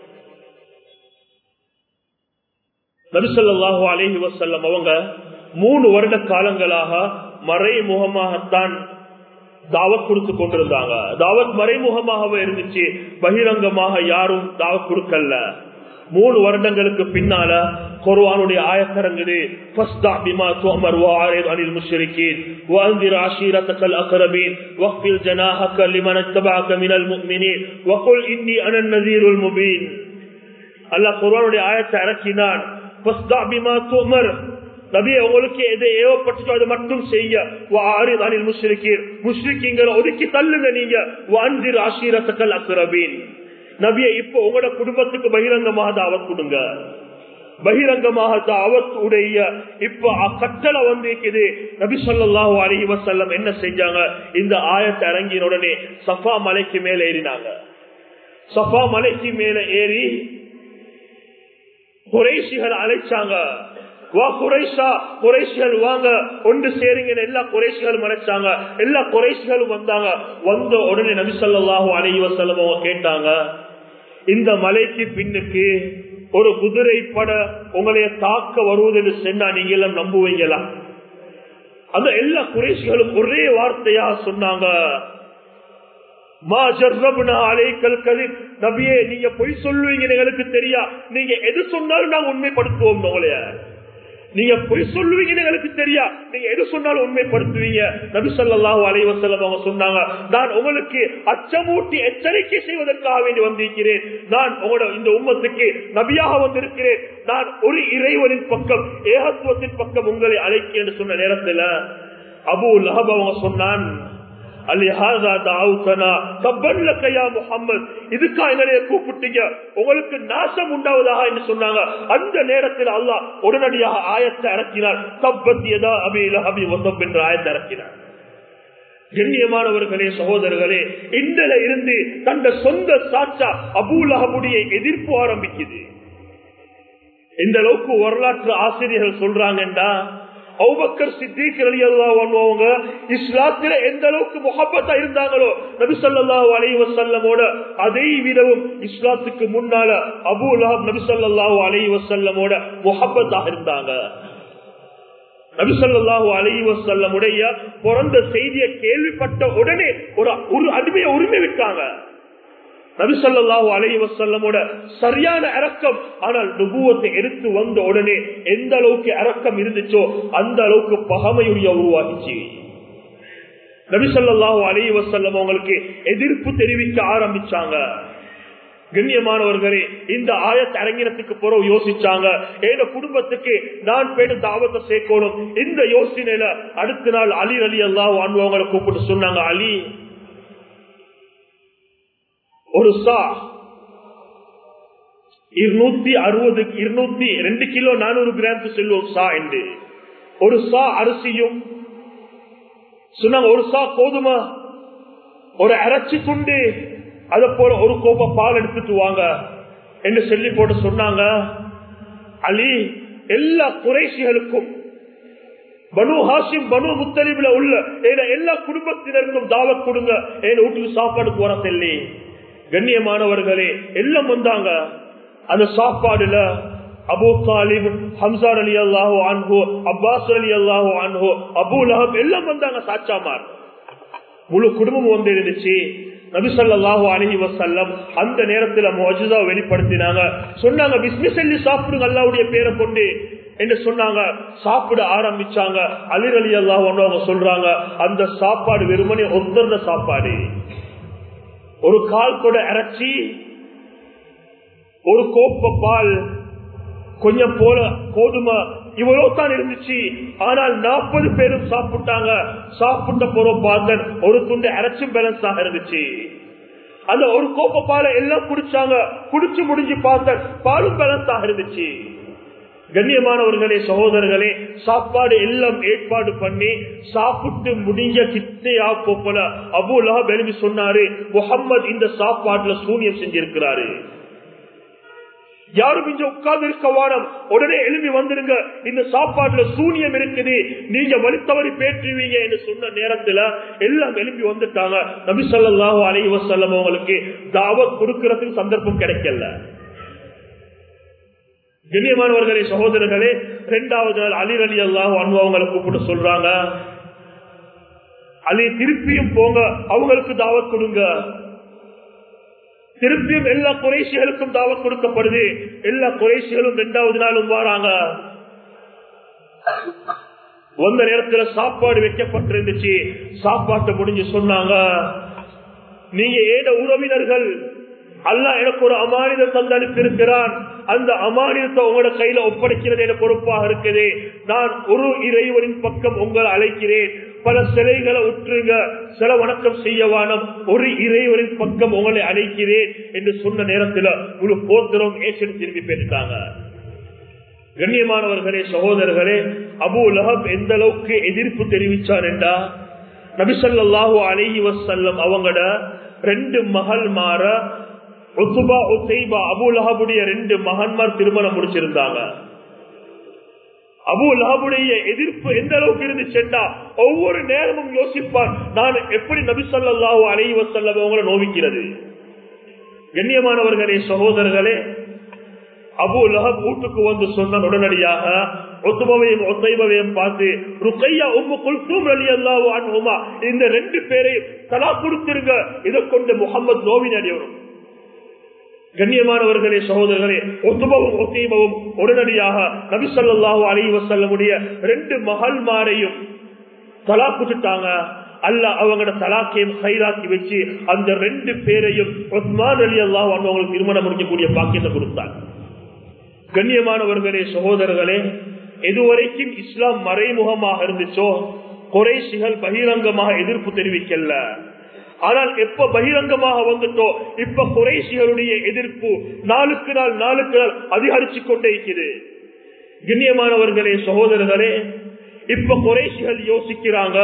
நபிசல்லாஹு அலேஹி வசல்லம் அவங்க மூணு வருட காலங்களாக மறைமுகமாகத்தான் தாவத் கொடுத்து கொண்டிருந்தாங்க தாவத் மறைமுகமாகவே இருந்துச்சு பகிரங்கமாக யாரும் தாவத் கொடுக்கல மூணு வருடங்களுக்கு பின்னால குர்வானுடைய ஆயத்தரங்குது فاصدع بما تؤمر واعرض عن المشركين وانذر عشيرتك الاقربين واخفض جناحك لمن اتبعك من المؤمنين وقل اني انا النذير المبين அல்லாஹ் குர்ஆனுடைய ஆயத்தை இறக்கினான் فاصدع بما تؤمر நபியை உங்களுக்கு எதை ஏவப்பட்டோ அதை மட்டும் செய்ய வாரிதானில் முஸ்லிக்கீர் முஸ்லிக்கிங்களை ஒதுக்கி தள்ளுங்க நீங்க வான்திர் ஆசீரத்துக்கள் அக்குரபீன் நபியை இப்போ உங்களோட குடும்பத்துக்கு பகிரங்கமாக தாவத் கொடுங்க பகிரங்கமாக தாவத் உடைய இப்ப கட்டளை வந்திருக்குது நபி சொல்லாஹு அலஹி வசல்லம் என்ன செஞ்சாங்க இந்த ஆயத்தை இறங்கின உடனே சஃபா மலைக்கு மேல ஏறினாங்க சஃபா மலைக்கு மேல ஏறி குறைசிகள் அழைச்சாங்க வா குறைஷா குறைசிகள் வாங்க ஒன்று சேருங்க எல்லா குறைசிகளும் அழைச்சாங்க எல்லா குறைசிகளும் வந்தாங்க வந்த உடனே நபிசல்லாஹு அலைஹி வசல்லம் அவங்க கேட்டாங்க இந்த மலைக்கு பின்னுக்கு ஒரு குதிரை பட உங்களைய தாக்க வருவதென்று சென்னா நீங்க எல்லாம் நம்புவீங்களா அந்த எல்லா குறைசிகளும் ஒரே வார்த்தையா சொன்னாங்க நபியே நீங்க பொய் சொல்லுவீங்க எங்களுக்கு தெரியா நீங்க எது சொன்னாலும் நாங்க உண்மைப்படுத்துவோம் உங்களைய நீங்க பொய் சொல்லுவீங்க எங்களுக்கு தெரியா நீங்க எது சொன்னாலும் உண்மைப்படுத்துவீங்க நபி சொல்லாஹு அலைவசல்லம் அவங்க சொன்னாங்க நான் உங்களுக்கு அச்சமூட்டி எச்சரிக்கை செய்வதற்காக வேண்டி வந்திருக்கிறேன் நான் உங்களோட இந்த உம்மத்துக்கு நபியாக வந்திருக்கிறேன் நான் ஒரு இறைவனின் பக்கம் ஏகத்துவத்தின் பக்கம் உங்களை அழைக்க என்று சொன்ன நேரத்தில் அபு லஹப் அவங்க சொன்னான் கூப்பிட்டீங்க உங்களுக்கு நாசம் உண்டாவதாக என்று சொன்னாங்க அந்த நேரத்தில் அல்லாஹ் உடனடியாக ஆயத்தை இறக்கினார் தப்பத்தியதா அபில அபி ஒத்தம் என்ற ஆயத்தை இறக்கினார் கண்ணியமானவர்களே சகோதரர்களே இந்த இருந்து தந்த சொந்த சாட்சா அபூலகமுடைய எதிர்ப்பு ஆரம்பிக்குது இந்த அளவுக்கு வரலாற்று ஆசிரியர்கள் சொல்றாங்கன்றா அவுபக்கர் சித்திக் அலி அவங்க இஸ்லாத்தில எந்த அளவுக்கு முகப்பத்தா இருந்தாங்களோ நபி சொல்லாஹு அலி வசல்லமோட அதை விடவும் இஸ்லாத்துக்கு முன்னால அபு லஹப் நபி சொல்லாஹு அலி வசல்லமோட முகப்பத்தாக இருந்தாங்க நபி சொல்லாஹு அலி வசல்லமுடைய பிறந்த செய்தியை கேள்விப்பட்ட உடனே ஒரு ஒரு அடிமையை உரிமை விட்டாங்க நபிசல்லாஹு அலை வசல்லமோட சரியான இறக்கம் ஆனால் நுபுவத்தை எடுத்து வந்த உடனே எந்த அளவுக்கு இறக்கம் இருந்துச்சோ அந்த அளவுக்கு பகமையுடைய உருவாகிச்சு நபிசல்லாஹு அலை வசல்லம் அவங்களுக்கு எதிர்ப்பு தெரிவிக்க ஆரம்பிச்சாங்க கண்ணியமானவர்களே இந்த ஆயத்தை அரங்கினத்துக்கு பிறகு யோசிச்சாங்க ஏன குடும்பத்துக்கு நான் போயிட்டு தாவத்தை சேர்க்கணும் இந்த யோசனையில அடுத்த நாள் அலி அலி அல்லாஹ் வாழ்வங்களை கூப்பிட்டு சொன்னாங்க அலி ஒரு சா இருநூத்தி அறுபது இருநூத்தி ரெண்டு கிலோ நானூறு கிராம் செல்வோம் சா என்று ஒரு சா அரிசியும் சொன்னாங்க ஒரு சா கோதுமை ஒரு அரைச்சி துண்டு அத போல ஒரு கோப்ப பால் எடுத்துட்டு வாங்க என்று சொல்லி போட்டு சொன்னாங்க அலி எல்லா குறைசிகளுக்கும் பனு ஹாசிம் பனு முத்தலிபில உள்ள எல்லா குடும்பத்தினருக்கும் தாவத் கொடுங்க என் வீட்டுக்கு சாப்பாடு போறதில்லை கண்ணியமானவர்களே எல்லாம் வந்தாங்க அந்த சாப்பாடுல அபு தாலிப் ஹம்சார் அலி அல்லாஹோ அன்ஹோ அப்பாஸ் அலி அல்லாஹோ அன்ஹோ அபு லஹப் எல்லாம் வந்தாங்க சாச்சாமார் முழு குடும்பம் வந்து இருந்துச்சு நபிசல்லாஹு அலஹி வசல்லம் அந்த நேரத்துல மொஜிதா வெளிப்படுத்தினாங்க சொன்னாங்க பிஸ்மி சொல்லி சாப்பிடுங்க அல்லாவுடைய பேரை கொண்டு என்று சொன்னாங்க சாப்பிட ஆரம்பிச்சாங்க அலிர் அலி அல்லாஹ் அவங்க சொல்றாங்க அந்த சாப்பாடு வெறுமனே ஒத்தர்ந்த சாப்பாடு ஒரு கால் கூட இறைச்சி ஒரு கோப்ப பால் கொஞ்சம் போல கோதுமை இவ்வளவு தான் இருந்துச்சு ஆனால் நாற்பது பேரும் சாப்பிட்டாங்க சாப்பிட்ட பொருள் பார்த்தன் ஒரு துண்டு அரைச்சும் பேலன்ஸாக இருந்துச்சு அந்த ஒரு கோப்ப பாலை எல்லாம் குடிச்சாங்க குடிச்சு முடிஞ்சு பார்த்தன் பாலும் பேலன்ஸாக இருந்துச்சு கண்ணியமானவர்களே சகோதரர்களே சாப்பாடு எல்லாம் ஏற்பாடு பண்ணி சாப்பிட்டு முடிஞ்ச கித்தையா போல அபுலா எழுதி சொன்னாரு முகம்மது இந்த சாப்பாட்டுல சூனியம் செஞ்சிருக்கிறாரு யாரும் இங்க உட்கார்ந்து இருக்க வாரம் உடனே எழுப்பி வந்துருங்க இந்த சாப்பாட்டுல சூனியம் இருக்குது நீங்க வலித்தவரி பேற்றுவீங்க என்று சொன்ன நேரத்துல எல்லாம் எழுப்பி வந்துட்டாங்க நபி சொல்லாஹு அலைஹி வசல்லம் அவங்களுக்கு தாவத் கொடுக்கறதுக்கு சந்தர்ப்பம் கிடைக்கல கண்ணியமானவர்களே சகோதரர்களே இரண்டாவது நாள் அலி அலி அல்லாஹ் அவங்களை கூப்பிட்டு சொல்றாங்க அலி திருப்பியும் போங்க அவங்களுக்கு தாவத் கொடுங்க திருப்பியும் எல்லா குறைசிகளுக்கும் தாவத் கொடுக்கப்படுது எல்லா குறைசிகளும் இரண்டாவது நாளும் வராங்க வந்த நேரத்துல சாப்பாடு வைக்கப்பட்டிருந்துச்சு சாப்பாட்டை முடிஞ்சு சொன்னாங்க நீங்க ஏத உறவினர்கள் அல்ல எனக்கு ஒரு அமானிதம் தந்து அனுப்பியிருக்கிறான் அந்த அமானிதத்தை உங்களோட கையில ஒப்படைக்கிறது என பொறுப்பாக இருக்குது நான் ஒரு இறைவனின் பக்கம் உங்களை அழைக்கிறேன் பல சிலைகளை உற்றுங்க சில வணக்கம் செய்ய வானம் ஒரு இறைவனின் பக்கம் உங்களை அழைக்கிறேன் என்று சொன்ன நேரத்தில் ஒரு போத்திரம் ஏசன் திரும்பி பெற்றாங்க கண்ணியமானவர்களே சகோதரர்களே அபு லஹப் எந்த அளவுக்கு எதிர்ப்பு தெரிவிச்சார் என்றா நபிசல்லாஹு அலஹி வசல்லம் அவங்களோட ரெண்டு மகள் மாற ஒத்துபா ஒத்தைபா அபு லஹபுடைய ரெண்டு மகன்மார் திருமணம் முடிச்சிருந்தாங்க அபு லஹபுடைய எதிர்ப்பு எந்த அளவுக்கு இருந்துச்சுன்னா ஒவ்வொரு நேரமும் யோசிப்பான் நான் எப்படி நபிசல்லாஹு அலஹி வசல்லம் அவங்களை நோவிக்கிறது கண்ணியமானவர்களே சகோதரர்களே அபு லஹப் வீட்டுக்கு வந்து சொன்ன உடனடியாக ஒத்துமையும் ஒத்தைமையும் பார்த்து ருக்கையா உம்மு குல்சூம் அலி அல்லாஹு அன்ஹுமா இந்த ரெண்டு பேரையும் தலா கொடுத்திருங்க இதை கொண்டு முகமது நோவின் அடையணும் கண்ணியமானவர்களே சகோதரர்களே ஒத்துபவும் ஒத்தீபவும் உடனடியாக நபிசல்லாஹு அலி வசல்லமுடைய ரெண்டு மகள்மாரையும் தலா குத்துட்டாங்க அல்ல அவங்களோட தலாக்கையும் கைராக்கி வச்சு அந்த ரெண்டு பேரையும் ஒஸ்மான் அலி அல்லாஹ் அவங்களுக்கு திருமணம் முடிக்கக்கூடிய பாக்கியத்தை கொடுத்தாங்க கண்ணியமானவர்களே சகோதரர்களே எதுவரைக்கும் இஸ்லாம் மறைமுகமாக இருந்துச்சோ குறைசிகள் பகிரங்கமாக எதிர்ப்பு தெரிவிக்கல ஆனால் எப்ப பகிரங்கமாக வந்துட்டோ இப்ப குறைசிகளுடைய எதிர்ப்பு நாளுக்கு நாள் நாளுக்கு நாள் அதிகரிச்சு கொண்டே இருக்கிறது கண்ணியமானவர்களே சகோதரர்களே இப்ப குறைசிகள் யோசிக்கிறாங்க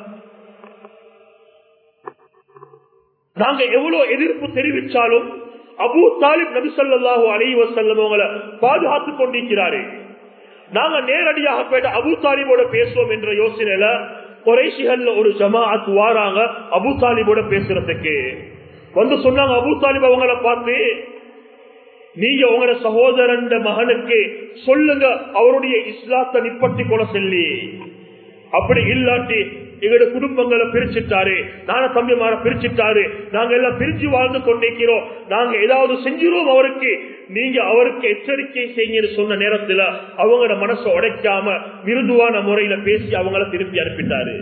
நாங்க எவ்வளவு எதிர்ப்பு தெரிவிச்சாலும் அபு தாலிப் நபிசல்லாஹு அலைவசல்லம் அவங்களை பாதுகாத்துக் கொண்டிருக்கிறாரு நாங்க நேரடியாக போயிட்டு அபு தாலிபோட பேசுவோம் என்ற யோசனையில குறைசிகள்ல ஒரு ஜமாஅத் வாராங்க அபு தாலிபோட பேசுறதுக்கு வந்து சொன்னாங்க அபு தாலிப் அவங்களை பார்த்து நீங்க உங்களோட சகோதரன் மகனுக்கு சொல்லுங்க அவருடைய இஸ்லாத்தை நிப்பட்டி கொலை சொல்லி அப்படி இல்லாட்டி எங்களோட குடும்பங்களை பிரிச்சுட்டாரு நான தம்பிமார பிரிச்சுட்டாரு நாங்க எல்லாம் பிரிச்சு வாழ்ந்து கொண்டிருக்கிறோம் நாங்க ஏதாவது செஞ்சிருவோம் அவருக்கு நீங்க அவருக்கு எச்சரிக்கை செய்யுங்கன்னு சொன்ன நேரத்துல அவங்களோட மனசை உடைக்காம மிருதுவான முறையில பேசி அவங்கள திருப்பி அனுப்பிட்டாரு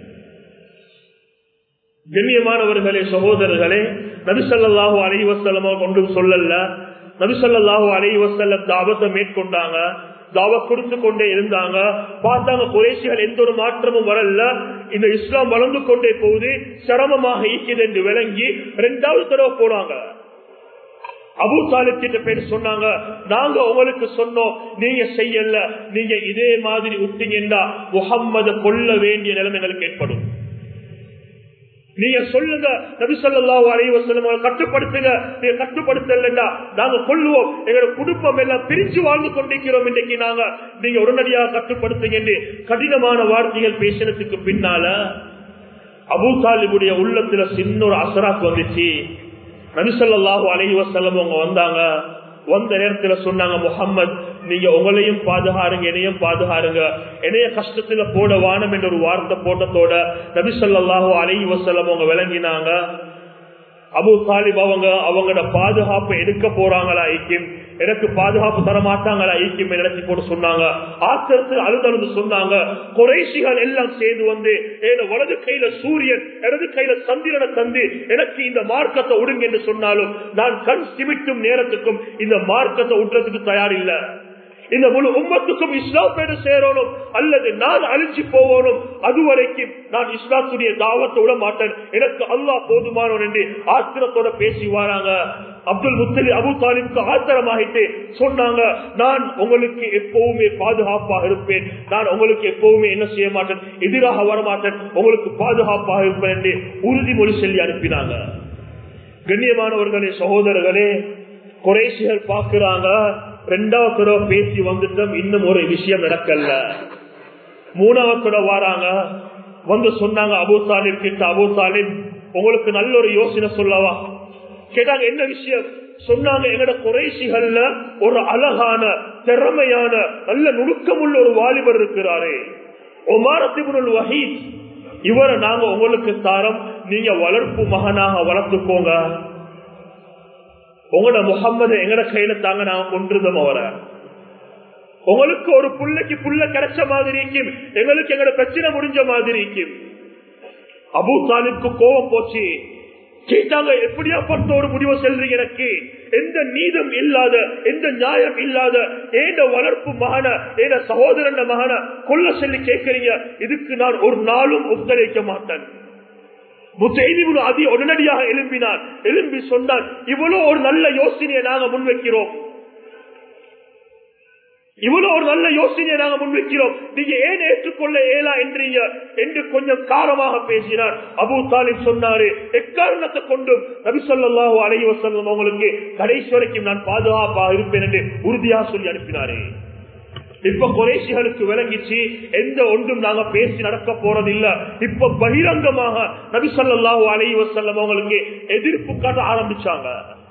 கண்ணியமானவர்களே சகோதரர்களே நபிசல்லாஹு அலைவசல்லமா கொண்டு சொல்லல நபிசல்லாஹு அலைவசல்லம் தாபத்தை மேற்கொண்டாங்க தாவ கொடுத்து கொண்டே இருந்தாங்க பார்த்தாங்க குறைசிகள் எந்த ஒரு மாற்றமும் வரல இந்த இஸ்லாம் வளர்ந்து கொண்டே போகுது சிரமமாக ஈக்குது என்று விளங்கி ரெண்டாவது தடவை போனாங்க அபு தாலிப் கிட்ட பேர் சொன்னாங்க நாங்க உங்களுக்கு சொன்னோம் நீங்க செய்யல நீங்க இதே மாதிரி விட்டீங்கன்னா முகம்மது கொல்ல வேண்டிய நிலைமைகளுக்கு ஏற்படும் நீங்க சொல்லுங்க நபிசல்லா அலைவசலம் கட்டுப்படுத்துங்க நீங்க கட்டுப்படுத்தலா நாங்க கொள்ளுவோம் எங்களோட குடும்பம் எல்லாம் பிரிச்சு வாழ்ந்து கொண்டிருக்கிறோம் இன்னைக்கு நாங்க நீங்க உடனடியாக கட்டுப்படுத்துங்க என்று கடினமான வார்த்தைகள் பேசினதுக்கு பின்னால அபு தாலிபுடைய உள்ளத்துல சின்ன ஒரு அசராக்கு வந்துச்சு நபிசல்லாஹு அலைவசல்லம் அவங்க வந்தாங்க வந்த நேரத்துல சொன்னாங்க முகம்மது நீங்க உங்களையும் பாதுகாருங்க என்னையும் பாதுகாருங்க என்னைய கஷ்டத்துல போட வானம் என்ற ஒரு வார்த்தை போட்டதோட நபிசல்லாஹு அலை வசலம் அவங்க விளங்கினாங்க அபு தாலிப் அவங்க அவங்களோட பாதுகாப்பு எடுக்க போறாங்களா ஐக்கியம் எனக்கு பாதுகாப்பு தர மாட்டாங்களா ஐக்கியம் நினைச்சு போட்டு சொன்னாங்க ஆத்திரத்தில் அழுதழுது சொன்னாங்க குறைசிகள் எல்லாம் சேர்ந்து வந்து என் வலது கையில சூரியன் இடது கையில சந்திரனை தந்து எனக்கு இந்த மார்க்கத்தை விடுங்க என்று சொன்னாலும் நான் கண் சிமிட்டும் நேரத்துக்கும் இந்த மார்க்கத்தை விட்டுறதுக்கு தயார் இல்லை இந்த முழு உம்மத்துக்கும் இஸ்லாம் பேரு சேரணும் அல்லது நான் அழிச்சு போவனும் அதுவரைக்கும் நான் இஸ்லாத்துடைய தாவத்தை விட மாட்டேன் எனக்கு அல்லாஹ் போதுமானவன் என்று ஆத்திரத்தோட பேசி வராங்க அப்துல் முத்தலி அபு தாலிமுக்கு ஆத்திரமாகிட்டு சொன்னாங்க நான் உங்களுக்கு எப்பவுமே பாதுகாப்பாக இருப்பேன் நான் உங்களுக்கு எப்பவுமே என்ன செய்ய மாட்டேன் எதிராக வரமாட்டேன் உங்களுக்கு பாதுகாப்பாக இருப்பேன் என்று உறுதிமொழி சொல்லி அனுப்பினாங்க கண்ணியமானவர்களே சகோதரர்களே குறைசிகள் பாக்குறாங்க ரெண்டாவது தடவை பேசி வந்துட்டோம் இன்னும் ஒரு விஷயம் நடக்கல மூணாவது தடவை வராங்க வந்து சொன்னாங்க அபு சாலிப் கிட்ட அபு சாலிப் உங்களுக்கு நல்ல ஒரு யோசனை சொல்லவா கேட்டாங்க என்ன விஷயம் சொன்னாங்க எங்கட குறைசிகள்ல ஒரு அழகான திறமையான நல்ல நுணுக்கமுள்ள ஒரு வாலிபர் இருக்கிறாரு ஒமாரத்திபுல் வஹீத் இவரை நாங்க உங்களுக்கு தாரம் நீங்க வளர்ப்பு மகனாக வளர்த்துக்கோங்க உங்களோட முகம்மது எங்கட கையில தாங்க நாங்க கொண்டிருந்தோம் அவரை உங்களுக்கு ஒரு புள்ளைக்கு புள்ள கிடைச்ச மாதிரி இருக்கும் எங்களுக்கு எங்கட பிரச்சனை முடிஞ்ச மாதிரி இருக்கும் அபு தாலிப்க்கு கோபம் போச்சு கேட்டாங்க எப்படியாப்பட்ட ஒரு முடிவை செல்றீங்க எனக்கு எந்த நீதம் இல்லாத எந்த நியாயம் இல்லாத ஏண்ட வளர்ப்பு மகன ஏண்ட சகோதரன் மகன கொல்ல சொல்லி கேட்கறீங்க இதுக்கு நான் ஒரு நாளும் ஒத்துழைக்க மாட்டேன் முத்தைதிபுல் அதி உடனடியாக எழும்பினார் எழும்பி சொன்னார் இவ்வளவு ஒரு நல்ல யோசனையை நாங்க முன்வைக்கிறோம் இவ்வளவு ஒரு நல்ல யோசனையை நாங்க முன்வைக்கிறோம் நீங்க ஏன் ஏற்றுக்கொள்ள இயலா என்றீங்க என்று கொஞ்சம் காரமாக பேசினார் அபு தாலிப் சொன்னாரு எக்காரணத்தை கொண்டும் நபி சொல்லாஹு அலைஹி வஸல்லம் அவங்களுக்கு கடைசி வரைக்கும் நான் பாதுகாப்பாக இருப்பேன் என்று உறுதியா சொல்லி அனுப்பினாரே இப்ப குறைசிகளுக்கு விளங்கிச்சு எந்த ஒன்றும் நாங்க பேசி நடக்க போறதில்ல இப்ப பகிரங்கமாக நபி சொல்லாஹு அலைஹி வஸல்லம் அவங்களுக்கு எதிர்ப்பு காட்ட ஆரம்பிச்சாங்க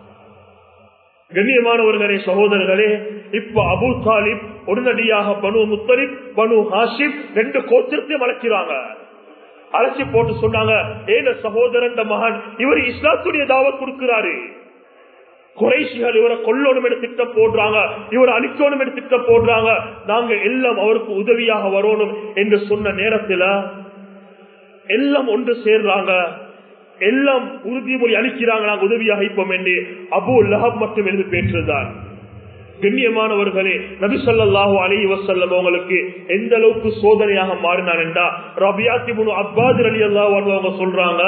கண்ணியமானவர்களே சகோதரர்களே இப்ப அபு தாலிப் உடனடியாக பனு முத்தலிப் பனு ஹாஷிப் ரெண்டு கோத்திரத்தையும் அழைக்கிறாங்க அழைச்சி போட்டு சொன்னாங்க ஏன சகோதரன் மகன் இவர் இஸ்லாத்துடைய தாவத் கொடுக்கிறாரு குறைசிகள் இவரை கொல்லணும் என திட்டம் போடுறாங்க இவரை அழிக்கணும் என திட்டம் போடுறாங்க நாங்க எல்லாம் அவருக்கு உதவியாக வரணும் என்று சொன்ன நேரத்தில் எல்லாம் ஒன்று சேர்றாங்க எல்லாம் உறுதிமொழி அளிக்கிறாங்க நாங்கள் உதவியாக இருப்போம் என்று அபு லஹப் மட்டும் எழுதி பேற்றிருந்தார் கண்ணியமானவர்களே நபி சொல்லாஹு அலி வசல்லம் அவங்களுக்கு எந்த அளவுக்கு சோதனையாக மாறினார் என்றா ரபியாத்தி முனு அப்பாது அலி அல்லா அவங்க சொல்றாங்க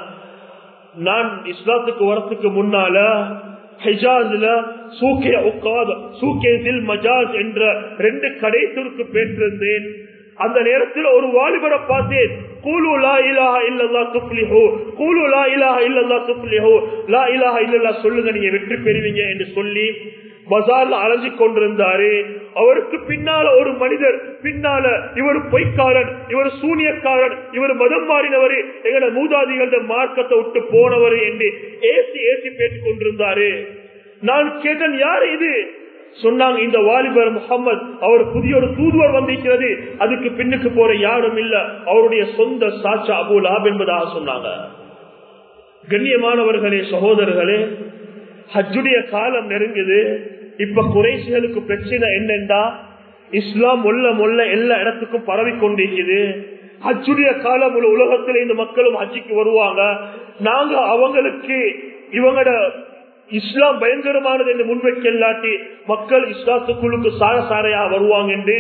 நான் இஸ்லாத்துக்கு வரத்துக்கு முன்னால ஹிஜாஸ்ல சூக்கே உக்காத் சூக்கே தில் மஜாஸ் என்ற ரெண்டு கடைத்திற்கு பெற்றிருந்தேன் அந்த நேரத்தில் ஒரு வாலிபரை பார்த்தேன் கூலு லா இலாஹ இல்லல்லா துப்லிஹு கூலு லா இலாஹ இல்லல்லா துப்லிஹு லா இலாஹ இல்லல்லா சொல்லுங்க நீங்க வெற்றி பெறுவீங்க என்று சொல்லி பசார்ல அலைஞ்சு கொண்டிருந்தாரு அவருக்கு பின்னால ஒரு மனிதர் பின்னால இவர் பொய்க்காரன் இவர் சூனியக்காரன் இவர் மதம் மாறினவர் எங்கட மூதாதிகள மார்க்கத்தை விட்டு போனவர் என்று ஏசி ஏசி பேசிக் கொண்டிருந்தாரு நான் கேட்டேன் யார் இது சொன்னாங்க இந்த வாலிபர் முகமது அவர் புதிய ஒரு தூதுவர் வந்திருக்கிறது அதுக்கு பின்னுக்கு போற யாரும் இல்ல அவருடைய சொந்த சாச்சா அபு லாப் என்பதாக சொன்னாங்க கண்ணியமானவர்களே சகோதரர்களே ஹஜ்ஜுடைய காலம் நெருங்குது இப்ப குறைசிகளுக்கு பிரச்சனை என்னென்றா இஸ்லாம் மொல்ல மொல்ல எல்லா இடத்துக்கும் பரவி கொண்டிருக்குது ஹஜ்ஜுடைய காலம் முழு உலகத்தில் இந்த மக்களும் ஹஜ்ஜிக்கு வருவாங்க நாங்க அவங்களுக்கு இவங்களோட இஸ்லாம் பயங்கரமானது என்று முன்வைக்க இல்லாட்டி மக்கள் இஸ்லாத்துக்குள்ளுக்கு சார சாரையா வருவாங்க என்று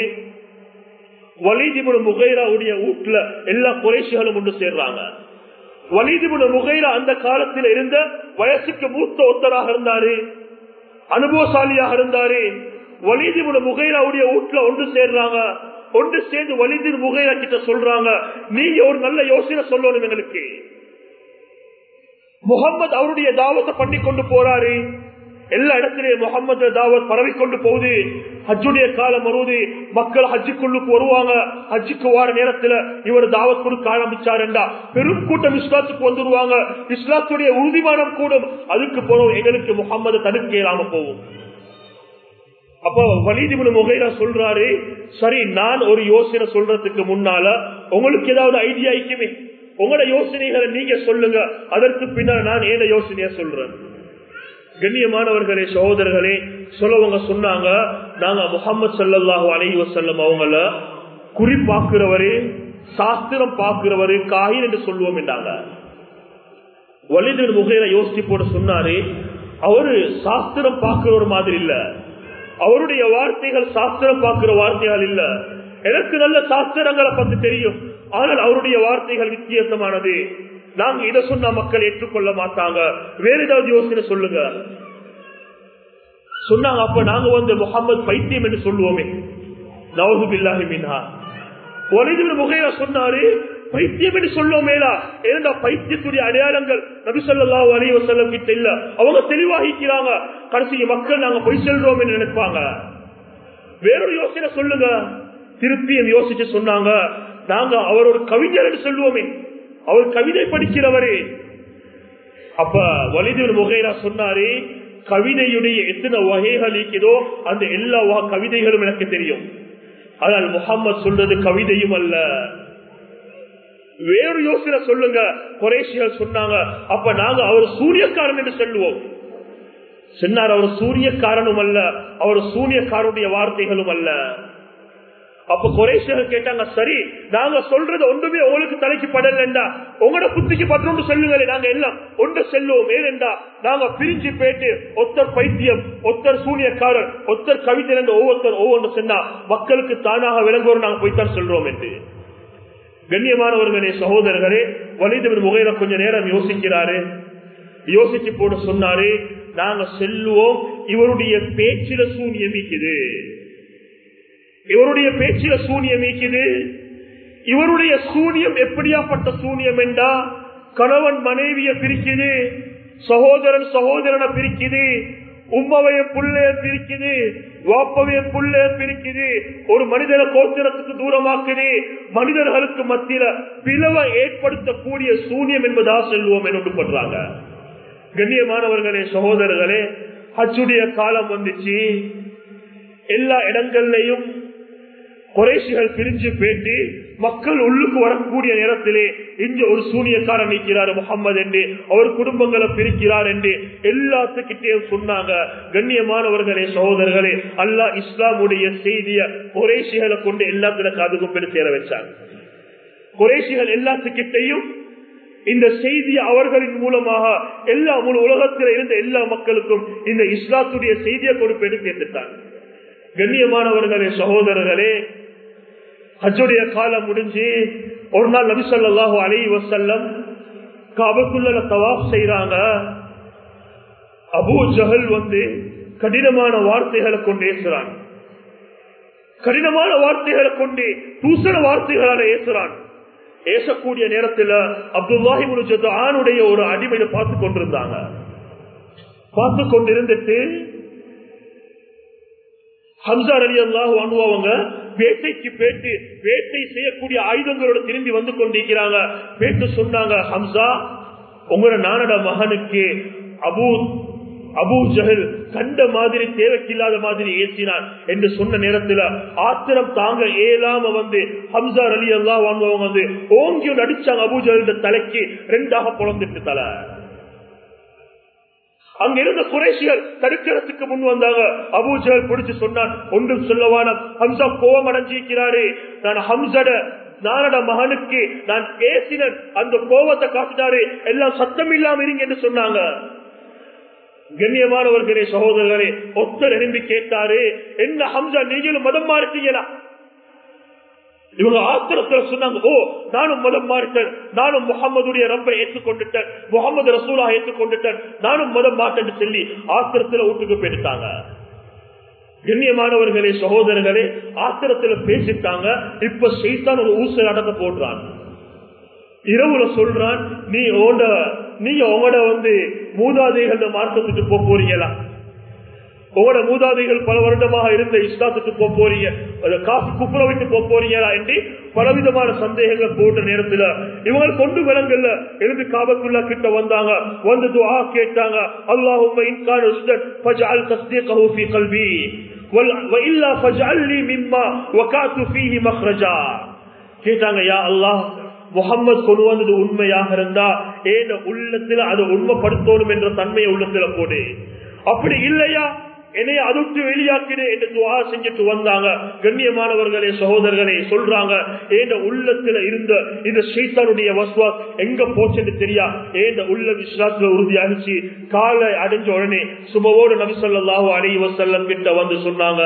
வலிதிபுட முகைராவுடைய வீட்டுல எல்லா குறைசிகளும் ஒன்று சேர்றாங்க வலிதிபுட முகைரா அந்த காலத்தில் இருந்த வயசுக்கு மூத்த ஒத்தராக இருந்தாரு அனுபவசாலியாக இருந்தாரு வலிதிபுட முகைராவுடைய வீட்டுல ஒன்று சேர்றாங்க ஒன்று சேர்ந்து வலிதின் முகைரா கிட்ட சொல்றாங்க நீங்க ஒரு நல்ல யோசனை சொல்லணும் எங்களுக்கு முகமது அவருடைய தாவத்தை பண்ணி கொண்டு போறாரு எல்லா இடத்திலேயும் முகமது தாவத் பரவி கொண்டு போகுது ஹஜ்ஜுடைய காலம் வருவது மக்கள் ஹஜ்ஜுக்குள்ளுக்கு வருவாங்க ஹஜ்ஜுக்கு வார நேரத்துல இவர் தாவத் கொடுக்க ஆரம்பிச்சாருண்டா பெரும் கூட்டம் இஸ்லாத்துக்கு வந்துருவாங்க இஸ்லாத்துடைய உறுதிமானம் கூடும் அதுக்கு போறோம் எங்களுக்கு முகமது தடுக்க இயலாம போகும் அப்போ வலிதிபுல முகைரா சொல்றாரு சரி நான் ஒரு யோசனை சொல்றதுக்கு முன்னால உங்களுக்கு ஏதாவது ஐடியா இருக்குமே உங்களோட யோசனைகளை நீங்க சொல்லுங்க அதற்கு பின்னால் நான் ஏத யோசனைய சொல்றேன் கண்ணியமானவர்களே சகோதரர்களே சொல்லவங்க சொன்னாங்க நாங்க முகமது சல்லாஹூ அலைஹி வசல்லம் அவங்கள குறி பார்க்கிறவரு சாஸ்திரம் பார்க்கிறவரு காயின் என்று சொல்லுவோம் என்றாங்க வலிதன் முகையில யோசிச்சு போட்டு சொன்னாரு அவரு சாஸ்திரம் பார்க்கிறவர் மாதிரி இல்ல அவருடைய வார்த்தைகள் சாஸ்திரம் பார்க்கிற வார்த்தைகள் இல்ல எனக்கு நல்ல சாஸ்திரங்களை பத்தி தெரியும் ஆனால் அவருடைய வார்த்தைகள் வித்தியாசமானது நாங்க இதை சொன்னா மக்கள் ஏற்றுக்கொள்ள மாட்டாங்க வேற ஏதாவது யோசனை சொல்லுங்க சொன்னாங்க அப்ப நாங்க வந்து முகமது பைத்தியம் என்று சொல்லுவோமே நவகுபில்லாஹி மின்ஹா முகையா சொன்னாரு பைத்தியம் என்று சொல்லும் மேலா ஏன்னா பைத்தியத்துடைய அடையாளங்கள் நபிசல்லாஹு அலி வசல்லம் கிட்ட இல்ல அவங்க தெளிவாகிக்கிறாங்க கடைசி மக்கள் நாங்க பொய் செல்றோம் என்று நினைப்பாங்க வேறொரு யோசனை சொல்லுங்க திருப்பி யோசிச்சு சொன்னாங்க நாங்க அவர் ஒரு கவிஞர் என்று சொல்லுவோமே அவர் கவிதை படிக்கிறவரே அப்ப வலிதர் முகைரா சொன்னாரு கவிதையுடைய எத்தனை வகைகள் இருக்குதோ அந்த எல்லா கவிதைகளும் எனக்கு தெரியும் ஆனால் முகம்மது சொல்றது கவிதையும் அல்ல வேறு யோசனை சொல்லுங்க குறைசிகள் சொன்னாங்க அப்ப நாங்க அவர் சூரியக்காரன் என்று சொல்லுவோம் சொன்னார் அவர் சூரியக்காரனும் அல்ல அவர் சூரியக்காரனுடைய வார்த்தைகளும் அல்ல அப்ப குறைசிகள் கேட்டாங்க சரி நாங்க சொல்றது ஒன்றுமே உங்களுக்கு தலைக்கு படலண்டா உங்களோட புத்திக்கு பற்றொன்று சொல்லுங்களே நாங்க எல்லாம் ஒன்று செல்லுவோம் ஏனென்றா நாங்க பிரிஞ்சு போயிட்டு ஒத்தர் பைத்தியம் ஒத்தர் சூனியக்காரர் ஒத்தர் கவிதை என்று ஒவ்வொருத்தர் ஒவ்வொன்று சொன்னா மக்களுக்கு தானாக விளங்குவோம் நாங்க போய்த்தான் சொல்றோம் என்று கண்ணியமானவர்களே சகோதரர்களே வலிதவன் முகையில கொஞ்ச நேரம் யோசிக்கிறாரு யோசிச்சு போட்டு சொன்னாரு நாங்க செல்லுவோம் இவருடைய பேச்சில சூனியம் இருக்குது இவருடைய பேச்சில சூனியம் இருக்குது இவருடைய சூனியம் எப்படியாப்பட்ட சூனியம் என்றா கணவன் மனைவிய பிரிக்குது சகோதரன் சகோதரனை பிரிக்குது உம்மவைய புள்ளைய பிரிக்குது வாப்பவைய புள்ளைய பிரிக்குது ஒரு மனிதனை கோத்திரத்துக்கு தூரமாக்குது மனிதர்களுக்கு மத்தியில பிளவை ஏற்படுத்தக்கூடிய சூனியம் என்பதா செல்வோம் என்று பண்றாங்க கண்ணியமானவர்களே சகோதரர்களே அச்சுடைய காலம் வந்துச்சு எல்லா இடங்கள்லையும் குறைசிகள் பிரிஞ்சு பேட்டி மக்கள் உள்ளுக்கு வரக்கூடிய நேரத்திலே இங்க ஒரு சூனியக்காரன் நிற்கிறார் முகம்மது என்று அவர் குடும்பங்களை பிரிக்கிறார் என்று எல்லாத்துக்கிட்டேயும் சொன்னாங்க கண்ணியமானவர்களே சகோதரர்களே அல்லா இஸ்லாமுடைய செய்திய குறைசிகளை கொண்டு எல்லாத்துல காதுக்கும் போய் சேர வச்சாங்க குறைசிகள் எல்லாத்துக்கிட்டையும் இந்த செய்தி அவர்களின் மூலமாக எல்லா முழு உலகத்தில் இருந்த எல்லா மக்களுக்கும் இந்த இஸ்லாத்துடைய செய்தியை கொடுப்பேன்னு சேர்த்துட்டாங்க கண்ணியமானவர்களே சகோதரர்களே ஹஜ்ஜுடைய காலம் முடிஞ்சு ஒரு நாள் நபிசல்லாஹு அலி வசல்லம் காபத்துள்ள தவாப் செய்யறாங்க அபு ஜஹல் வந்து கடினமான வார்த்தைகளை கொண்டு ஏசுறான் கடினமான வார்த்தைகளை கொண்டு தூசண வார்த்தைகளால ஏசுறான் ஏசக்கூடிய நேரத்தில் அப்துல்லாஹி முடிச்சது ஆணுடைய ஒரு அடிமையை பார்த்து கொண்டிருந்தாங்க பார்த்து கொண்டிருந்துட்டு ஹம்சார் அலி அல்லாஹ் வாங்குவாங்க வேட்டைக்கு பேட்டு வேட்டை செய்யக்கூடிய ஆயுதங்களோட திரும்பி வந்து கொண்டிருக்கிறாங்க பேட்டு சொன்னாங்க ஹம்சா உங்களோட நானட மகனுக்கு அபு அபு ஜஹல் கண்ட மாதிரி தேவைக்கில்லாத மாதிரி ஏசினான் என்று சொன்ன நேரத்தில் ஆத்திரம் தாங்க ஏலாம வந்து ஹம்சார் அலி அல்லா வாங்குவவங்க வந்து ஓங்கி அடிச்சாங்க அபு ஜஹல் தலைக்கு ரெண்டாக புலந்துட்டு தலை அங்க இருந்த குறைசியர் தடுக்கிறதுக்கு முன் வந்தாங்க அபூஜல் பிடிச்சு சொன்னான் ஒன்றும் சொல்லவான ஹம்சா கோவம் அடைஞ்சிருக்கிறாரு நான் ஹம்சட நானட மகனுக்கு நான் பேசின அந்த கோவத்தை காட்டினாரு எல்லாம் சத்தம் இல்லாம இருங்க என்று சொன்னாங்க கண்ணியமானவர்களே சகோதரர்களே ஒத்தர் எழும்பி கேட்டாரு என்ன ஹம்சா நீங்களும் மதம் மாறிட்டீங்களா இவங்க ஆத்திரத்துல சொன்னாங்க ஓ நானும் மதம் மாறிட்டேன் நானும் முகமதுடைய ரப்பை ஏற்றுக்கொண்டுட்டேன் முகமது ரசூலா ஏற்றுக்கொண்டுட்டேன் நானும் மதம் மாட்டேன்னு சொல்லி ஆத்திரத்துல வீட்டுக்கு போயிட்டாங்க கண்ணியமானவர்களே சகோதரர்களே ஆத்திரத்துல பேசிட்டாங்க இப்ப செய்தான் ஒரு ஊசல் அடக்க போடுறான் இரவுல சொல்றான் நீ ஓண்ட நீங்க உங்களோட வந்து மூதாதைகள் மார்க்கத்துக்கு போக போறீங்களா உங்களோட மூதாதைகள் பல வருடமாக இருந்த இஸ்லாத்துக்கு போக போறீங்க காசு குப்புற விட்டு போக போறீங்களா என்று பலவிதமான சந்தேகங்கள் போட்ட நேரத்துல இவங்க கொண்டு விலங்கல்ல எழுதி காபத்துள்ளா கிட்ட வந்தாங்க வந்து துவா கேட்டாங்க அல்லாஹும் இன்கான உஸ்தன் ஃபஜ்அல் தஸ்தீகஹு ஃபீ கல்பி وإلا فاجعل لي مما وقعت فيه مخرجا கேட்டாங்க யா அல்லாஹ் முகம்மது கொண்டு வந்தது உண்மையாக இருந்தா ஏன் உள்ளத்துல அதை உண்மைப்படுத்தணும் என்ற தன்மையை உள்ளத்துல போடு அப்படி இல்லையா என்னைய அதுட்டு வெளியாக்கிடு என்று துவா செஞ்சுட்டு வந்தாங்க கண்ணியமானவர்களே சகோதரர்களே சொல்றாங்க ஏந்த உள்ளத்துல இருந்த இந்த சைத்தானுடைய வஸ்வாஸ் எங்க போச்சுன்னு தெரியா ஏந்த உள்ள விஸ்வாசத்துல உறுதியாகிச்சு காலை அடைஞ்ச உடனே சுமவோடு நபி சொல்லாஹு அலி வசல்லம் கிட்ட வந்து சொன்னாங்க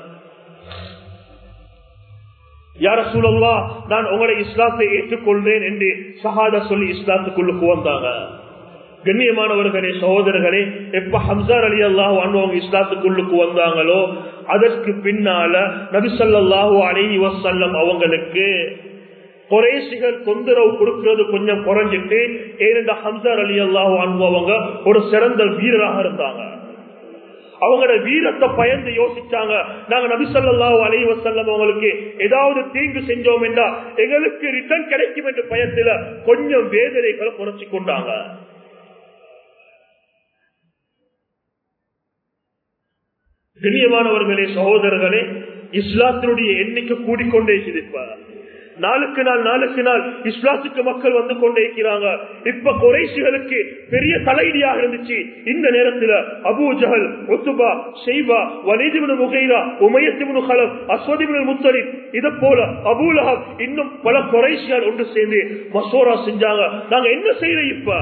யார சூழல்லா நான் உங்களை இஸ்லாத்தை ஏற்றுக்கொள்றேன் என்று சஹாதா சொல்லி இஸ்லாத்துக்குள்ளுக்கு வந்தாங்க கண்ணியமானவர்களே சகோதரர்களே எப்ப ஹம்சார் அலி அல்லாஹு அன்பவங்க இஸ்லாத்துக்குள்ளுக்கு வந்தாங்களோ அதற்கு பின்னால நபிசல்லாஹு அலி வசல்லம் அவங்களுக்கு குறைசிகள் தொந்தரவு கொடுக்கிறது கொஞ்சம் குறைஞ்சிட்டு ஏனென்ற ஹம்சர் அலி அல்லாஹ் அனுபவங்க ஒரு சிறந்த வீரராக இருந்தாங்க அவங்களோட வீரத்தை பயந்து யோசிச்சாங்க நாங்க நபிசல்லாஹு அலைவ செல்லம் அவங்களுக்கு ஏதாவது தீங்கு செஞ்சோம் என்றா எங்களுக்கு ரிட்டர்ன் கிடைக்கும் என்ற பயத்துல கொஞ்சம் வேதனைகளை குறைச்சு கொண்டாங்க கண்ணியமானவர்களே சகோதரர்களே இஸ்லாத்தினுடைய எண்ணிக்கை கூடிக்கொண்டே சிரிப்பார் நாளுக்கு நாள் நாளுக்கு நாள் இஸ்லாத்துக்கு மக்கள் வந்து கொண்டே இருக்கிறாங்க இப்ப குறைசிகளுக்கு பெரிய தலையிடியாக இருந்துச்சு இந்த நேரத்தில் அபு ஜஹல் ஒத்துபா ஷெய்பா வலிதிபுன் முகைரா உமையத்திபுன் ஹலம் அஸ்வதிபுன் முத்தலின் இதை போல அபூலகம் இன்னும் பல குறைசியால் ஒன்று சேர்ந்து மசோரா செஞ்சாங்க நாங்க என்ன செய்யற இப்ப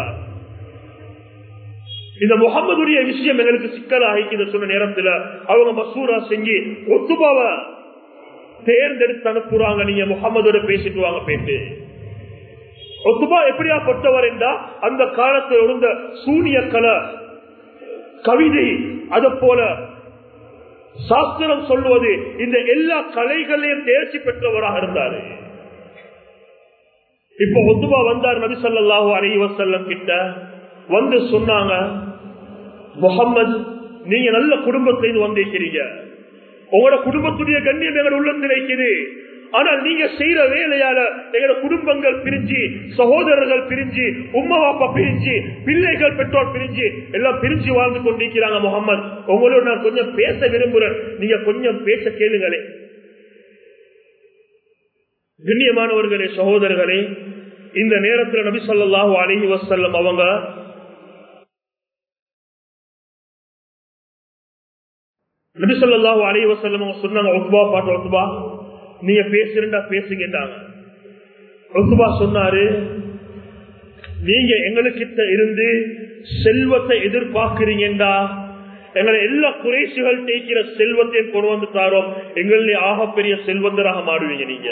இந்த முகமதுடைய விஷயம் எங்களுக்கு சிக்கலாகிக்குது சொன்ன நேரத்துல அவங்க மசூரா செஞ்சு ஒத்துபாவை தேர்ந்தெடுத்து அனுப்புறாங்க நீங்க முகமதோட பேசிட்டு வாங்க பேட்டு ஒத்துபா எப்படியாப்பட்டவர் என்றா அந்த காலத்தில் இருந்த சூனிய கலை கவிதை அத போல சாஸ்திரம் சொல்லுவது இந்த எல்லா கலைகளையும் தேர்ச்சி பெற்றவராக இருந்தாரு இப்ப ஒத்துபா வந்தார் நபி சொல்லாஹு அலி வசல்லம் கிட்ட வந்து சொன்னாங்க முகம்மது நீங்க நல்ல குடும்பத்திலிருந்து வந்திருக்கிறீங்க உங்களோட குடும்பத்துடைய கண்ணியம் எங்களோட உள்ளத்தில் இருக்குது ஆனால் நீங்க செய்யற வேலையால எங்களோட குடும்பங்கள் பிரிஞ்சு சகோதரர்கள் பிரிஞ்சு உம்மா பாப்பா பிரிஞ்சு பிள்ளைகள் பெற்றோர் பிரிஞ்சு எல்லாம் பிரிஞ்சு வாழ்ந்து கொண்டிருக்கிறாங்க முகமது உங்களோட நான் கொஞ்சம் பேச விரும்புறேன் நீங்க கொஞ்சம் பேச கேளுங்களே கண்ணியமானவர்களே சகோதரர்களே இந்த நேரத்தில் நபி சொல்லாஹு அலஹி வசல்லம் அவங்க நபி சொல்லாஹு அலி வசல்லம் சொன்னாங்க ஒத்துபா பாட்டு ஒத்துபா நீங்க பேசுறா பேசுங்கன்றாங்க ஒத்துபா சொன்னாரு நீங்க எங்களுக்கிட்ட இருந்து செல்வத்தை எதிர்பார்க்கிறீங்கடா எங்களை எல்லா குறைசுகள் தேய்க்கிற செல்வத்தையும் கொண்டு வந்து தாரோம் எங்களுடைய ஆகப்பெரிய செல்வந்தராக மாறுவீங்க நீங்க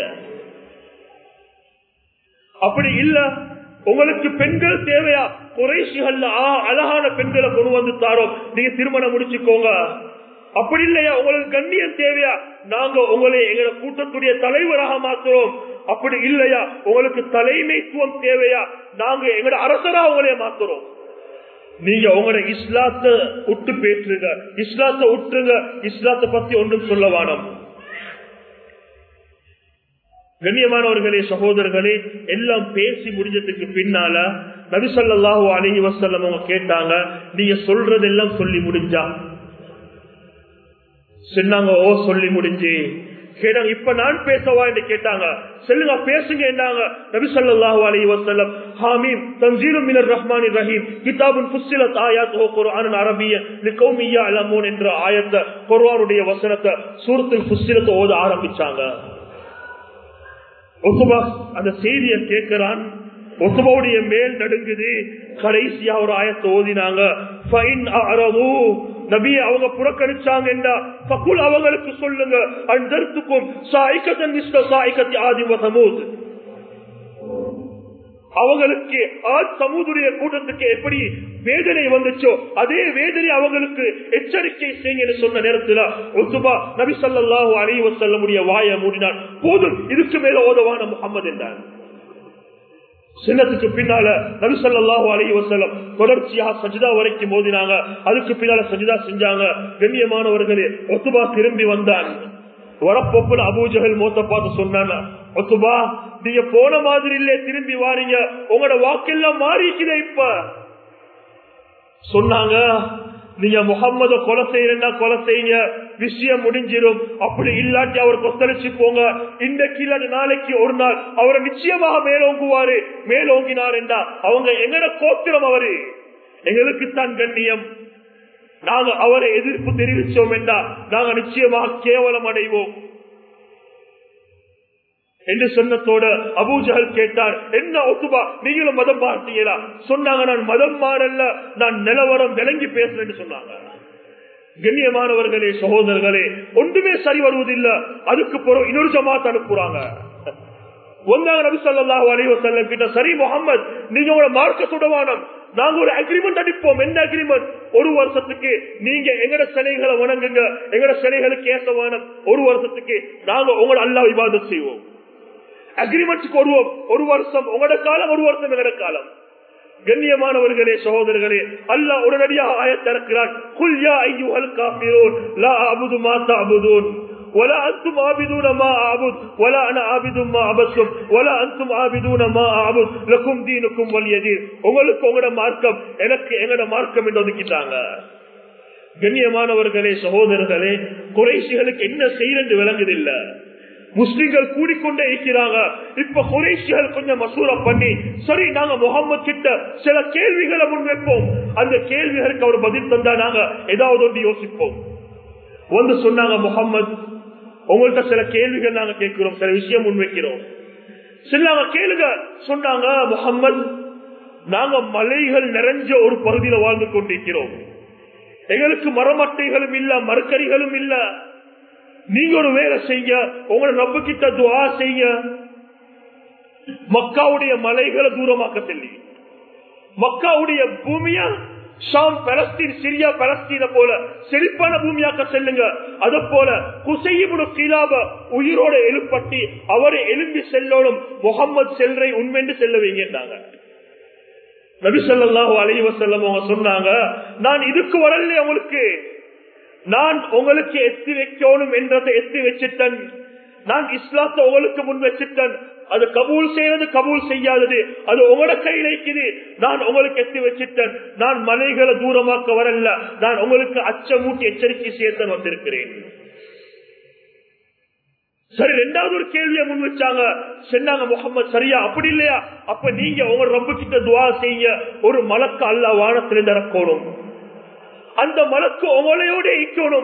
அப்படி இல்ல உங்களுக்கு பெண்கள் தேவையா குறைசிகள் அழகான பெண்களை கொண்டு வந்து தாரோம் நீங்க திருமணம் முடிச்சுக்கோங்க அப்படி இல்லையா உங்களுக்கு கண்ணியம் தேவையா நாங்க உங்களை எங்களை கூட்டத்துடைய தலைவராக மாத்துறோம் அப்படி இல்லையா உங்களுக்கு தலைமைத்துவம் தேவையா நாங்க எங்களோட அரசரா உங்களைய மாத்துறோம் நீங்க உங்களோட இஸ்லாத்தை விட்டு பேசுங்க இஸ்லாத்தை விட்டுருங்க இஸ்லாத்தை பத்தி ஒன்றும் சொல்ல வேணும் கண்ணியமானவர்களே சகோதரர்களே எல்லாம் பேசி முடிஞ்சதுக்கு பின்னால நபிசல்லாஹு அலஹி வசல்லம் அவங்க கேட்டாங்க நீங்க சொல்றதெல்லாம் சொல்லி முடிஞ்சா சொன்னாங்க ஓ சொல்லி முடிஞ்சு கேட்டாங்க இப்ப நான் பேசவா என்று கேட்டாங்க சொல்லுங்க பேசுங்க என்றாங்க நபி ஸல்லல்லாஹு அலைஹி வஸல்லம் ஹாமீம் தன்சீலும் மினர் ரஹ்மானிர் ரஹீம் கிதாபுன் ஃபுஸ்ஸிலத் ஆயாத்துஹு குர்ஆனன் அரபிய்யன் லிகௌமி யஅலமூன் என்ற ஆயத்தை குர்ஆனுடைய வசனத்தை சூரத்துல் ஃபுஸ்ஸிலத் ஓத ஆரம்பிச்சாங்க உத்துபா அந்த செய்தியை கேட்கிறான் ஒத்துபாவுடைய மேல் நடுங்குது கடைசியா ஒரு ஆயத்தை ஓதினாங்க நபி அவங்க புறக்கணிச்சாங்க பக்குல் அவங்களுக்கு சொல்லுங்க அந்தர்த்துக்கும் சாய்க்கத்தன் சாய்க்கத்தி ஆதிவசமூத் அவங்களுக்கு ஆஜ் சமூதுடைய கூட்டத்துக்கு எப்படி வேதனை வந்துச்சோ அதே வேதனை அவங்களுக்கு எச்சரிக்கை செய்யுங்க சொன்ன நேரத்தில் ஒத்துபா நபி சல்லாஹூ அலைவ செல்லமுடைய வாயை மூடினான் போதும் இதுக்கு மேல ஓதவான முகமது என்றார் சின்னத்துக்கு பின்னால நபிசல்லாஹு அலைஹி வசல்லம் தொடர்ச்சியாக சஜிதா வரைக்கும் மோதினாங்க அதுக்கு பின்னால சஜிதா செஞ்சாங்க கண்ணியமானவர்களே ஒத்துபா திரும்பி வந்தான் வரப்பொப்புல அபூஜகல் மோத்த பார்த்து சொன்னாங்க ஒத்துபா நீங்க போன மாதிரி இல்ல திரும்பி வாரீங்க உங்களோட வாக்கெல்லாம் மாறிக்குதே இப்ப சொன்னாங்க நீங்க முகம்மத கொலை செய்யறா கொலை செய்யுங்க விஷயம் முடிஞ்சிடும் அப்படி இல்லாட்டி அவர் கொத்தளிச்சு போங்க இன்றைக்கு இல்லாத நாளைக்கு ஒரு நாள் அவரை நிச்சயமாக மேலோங்குவாரு மேலோங்கினார் என்றா அவங்க எங்கட கோத்திரம் அவரு எங்களுக்கு தான் கண்ணியம் நாங்க அவரை எதிர்ப்பு தெரிவிச்சோம் என்றா நாங்க நிச்சயமாக கேவலம் அடைவோம் என்று சொன்னதோட அபூஜகல் கேட்டார் என்ன ஒத்துபா நீங்களும் மதம் மாற்றீங்களா சொன்னாங்க நான் மதம் மாறல்ல நான் நிலவரம் விளங்கி பேசுறேன்னு சொன்னாங்க கண்ணியமானவர்களே சகோதரர்களே ஒன்றுமே சரி வருவதில்லை அதுக்கு பிறகு இன்னொரு ஜமாத் அனுப்புறாங்க ஒன்னாங்க நபி சொல்லாஹு அலைவசல்லம் கிட்ட சரி முகமது நீங்க உங்களோட மார்க்க சுடவானம் நாங்க ஒரு அக்ரிமெண்ட் அடிப்போம் என்ன அக்ரிமெண்ட் ஒரு வருஷத்துக்கு நீங்க எங்கட சிலைகளை வணங்குங்க எங்கட சிலைகளுக்கு ஏச வேணும் ஒரு வருஷத்துக்கு நாங்க உங்களோட அல்லா விவாதம் செய்வோம் அக்ரிமெண்ட்க்கு ஒரு ஒரு வருஷம் உங்களோட காலம் ஒரு வருஷம் எங்களோட காலம் கண்ணியமானவர்களே சகோதரர்களே அல்லாஹ் உடனடியாக ஆயத்திறக்கிறார் குல்யா ஐயுஹல் காபிரூன் லா அபுது மா தஅபுதூன் ولا انتم عابدون ما اعبد ولا انا عابد ما عبدتم ولا انتم عابدون ما اعبد لكم دينكم ولي دين உங்களுக்கு உங்களோட மார்க்கம் எனக்கு எங்களோட மார்க்கம் என்று ஒதுக்கிட்டாங்க கண்ணியமானவர்களே சகோதரர்களே குறைசிகளுக்கு என்ன செய்யறது விளங்குதில்லை முஸ்லிம்கள் கூடிக்கொண்டே இருக்கிறாங்க இப்ப குறைசிகள் கொஞ்சம் மசூரா பண்ணி சரி நாங்க முகமது கிட்ட சில கேள்விகளை முன்வைப்போம் அந்த கேள்விகளுக்கு அவர் பதில் தந்தா நாங்க ஏதாவது ஒன்று யோசிப்போம் வந்து சொன்னாங்க முகமது உங்கள்கிட்ட சில கேள்விகள் நாங்க கேட்கிறோம் சில விஷயம் முன்வைக்கிறோம் சில கேளுங்க சொன்னாங்க முகமது நாங்க மலைகள் நிறைஞ்ச ஒரு பகுதியில வாழ்ந்து கொண்டிருக்கிறோம் எங்களுக்கு மரமட்டைகளும் இல்ல மறுக்கறிகளும் இல்ல நீங்க ஒரு வேலை செய்ய உங்களை ரப்பு கிட்ட துவா செய்ய மக்காவுடைய மலைகளை தூரமாக்க சொல்லி மக்காவுடைய பூமியா ஷாம் பலஸ்தீன் சிரியா பலஸ்தீன போல செழிப்பான பூமியாக்க செல்லுங்க அது போல குசையிபுடு கிலாப உயிரோட எழுப்பட்டி அவரை எழும்பி செல்லோடும் முகமது செல்றை உண்மைஎன்று செல்ல வைங்கன்றாங்க நபிசல்லாஹு அலைவ செல்லம் அவங்க சொன்னாங்க நான் இதுக்கு வரல உங்களுக்கு நான் உங்களுக்கு எத்தி வைக்கணும் என்றதை எத்தி வச்சுட்டேன் நான் இஸ்லாத்தை உங்களுக்கு முன் வச்சுட்டேன் அது கபூல் செய்யறது கபூல் செய்யாதது அது உங்களோட கையில் இருக்குது நான் உங்களுக்கு எத்தி வச்சுட்டேன் நான் மலைகளை தூரமாக்க வரல நான் உங்களுக்கு அச்சமூட்டி எச்சரிக்கை செய்யத்தான் வந்திருக்கிறேன் சரி ரெண்டாவது ஒரு கேள்வியை முன் வச்சாங்க சொன்னாங்க முகமது சரியா அப்படி இல்லையா அப்ப நீங்க உங்க ரொம்ப கிட்ட துவா செய்ய ஒரு மலக்கு அல்ல வானத்திலிருந்து இறக்கணும் அந்த மலக்கு உங்களையோட ஈக்கணும்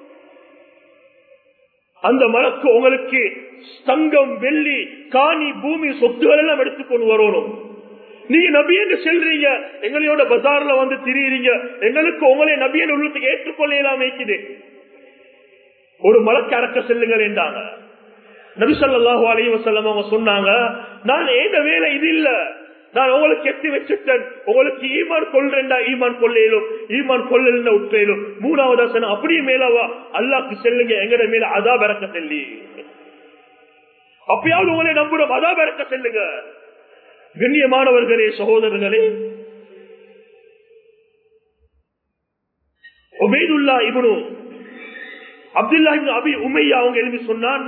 அந்த மலக்கு உங்களுக்கு தங்கம் வெள்ளி காணி பூமி சொத்துகள் எல்லாம் எடுத்துக்கொண்டு வரணும் நீங்க நபி என்று செல்றீங்க எங்களோட பஜார்ல வந்து திரியுறீங்க எங்களுக்கு உங்களை நபி என்று உள்ளத்துக்கு ஏற்றுக்கொள்ளலாம் வைக்குது ஒரு மலக்கு அறக்க செல்லுங்கள் என்றாங்க நபிசல்லாஹு அலைய வசல்லம் அவங்க சொன்னாங்க நான் ஏத வேலை இது இல்ல நான் உங்களுக்கு எத்தி வச்சுட்டேன் உங்களுக்கு ஈமான் கொள்றேன்டா ஈமான் கொள்ளையிலும் ஈமான் கொள்ளல உற்றையிலும் மூணாவது ஆசனம் அப்படியே மேலவா அல்லாக்கு செல்லுங்க எங்கட மேல அதா பிறக்க செல்லி அப்பயாவது உங்களை நம்புறோம் அதா பிறக்க செல்லுங்க கண்ணியமானவர்களே சகோதரர்களே ஒபேதுல்லா இவனு அப்துல்லா அபி உமையா அவங்க எழுதி சொன்னான்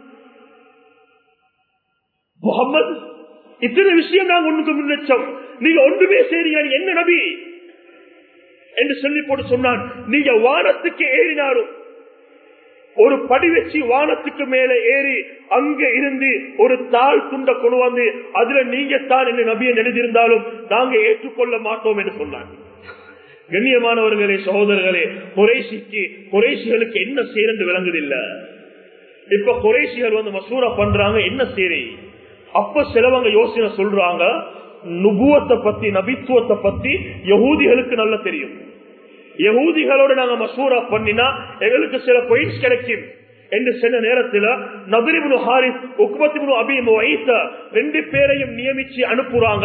முகமது இத்தனை விஷயம் நாங்க ஒண்ணுக்கு முன்னெச்சம் நீங்க ஒன்றுமே செய்றீங்க என்ன நபி என்று சொல்லி போட்டு சொன்னான் நீங்க வானத்துக்கு ஏறினாரும் ஒரு படி வச்சு வானத்துக்கு மேல ஏறி அங்க இருந்து ஒரு தாள் துண்ட கொண்டு வந்து அதுல நீங்க தான் என்ன நபியை எழுதியிருந்தாலும் நாங்க ஏற்றுக்கொள்ள மாட்டோம் என்று சொன்னாங்க கண்ணியமானவர்களே சகோதரர்களே குறைசிக்கு குறைசிகளுக்கு என்ன செய்யறது விளங்குதில்லை இப்ப குறைசிகள் வந்து மசூரா பண்றாங்க என்ன செய்றி அப்ப சிலவங்க யோசனை சொல்றாங்க நுபுவத்தை பத்தி நபித்துவத்தை பத்தி யகூதிகளுக்கு நல்லா தெரியும் யகூதிகளோட நாங்க மசூரா பண்ணினா எங்களுக்கு சில பாயிண்ட்ஸ் கிடைக்கும் என்று சில நேரத்தில் நபரிபுனு ஹாரிஸ் உக்மத்திபுனு அபிமு வைத்த ரெண்டு பேரையும் நியமிச்சு அனுப்புறாங்க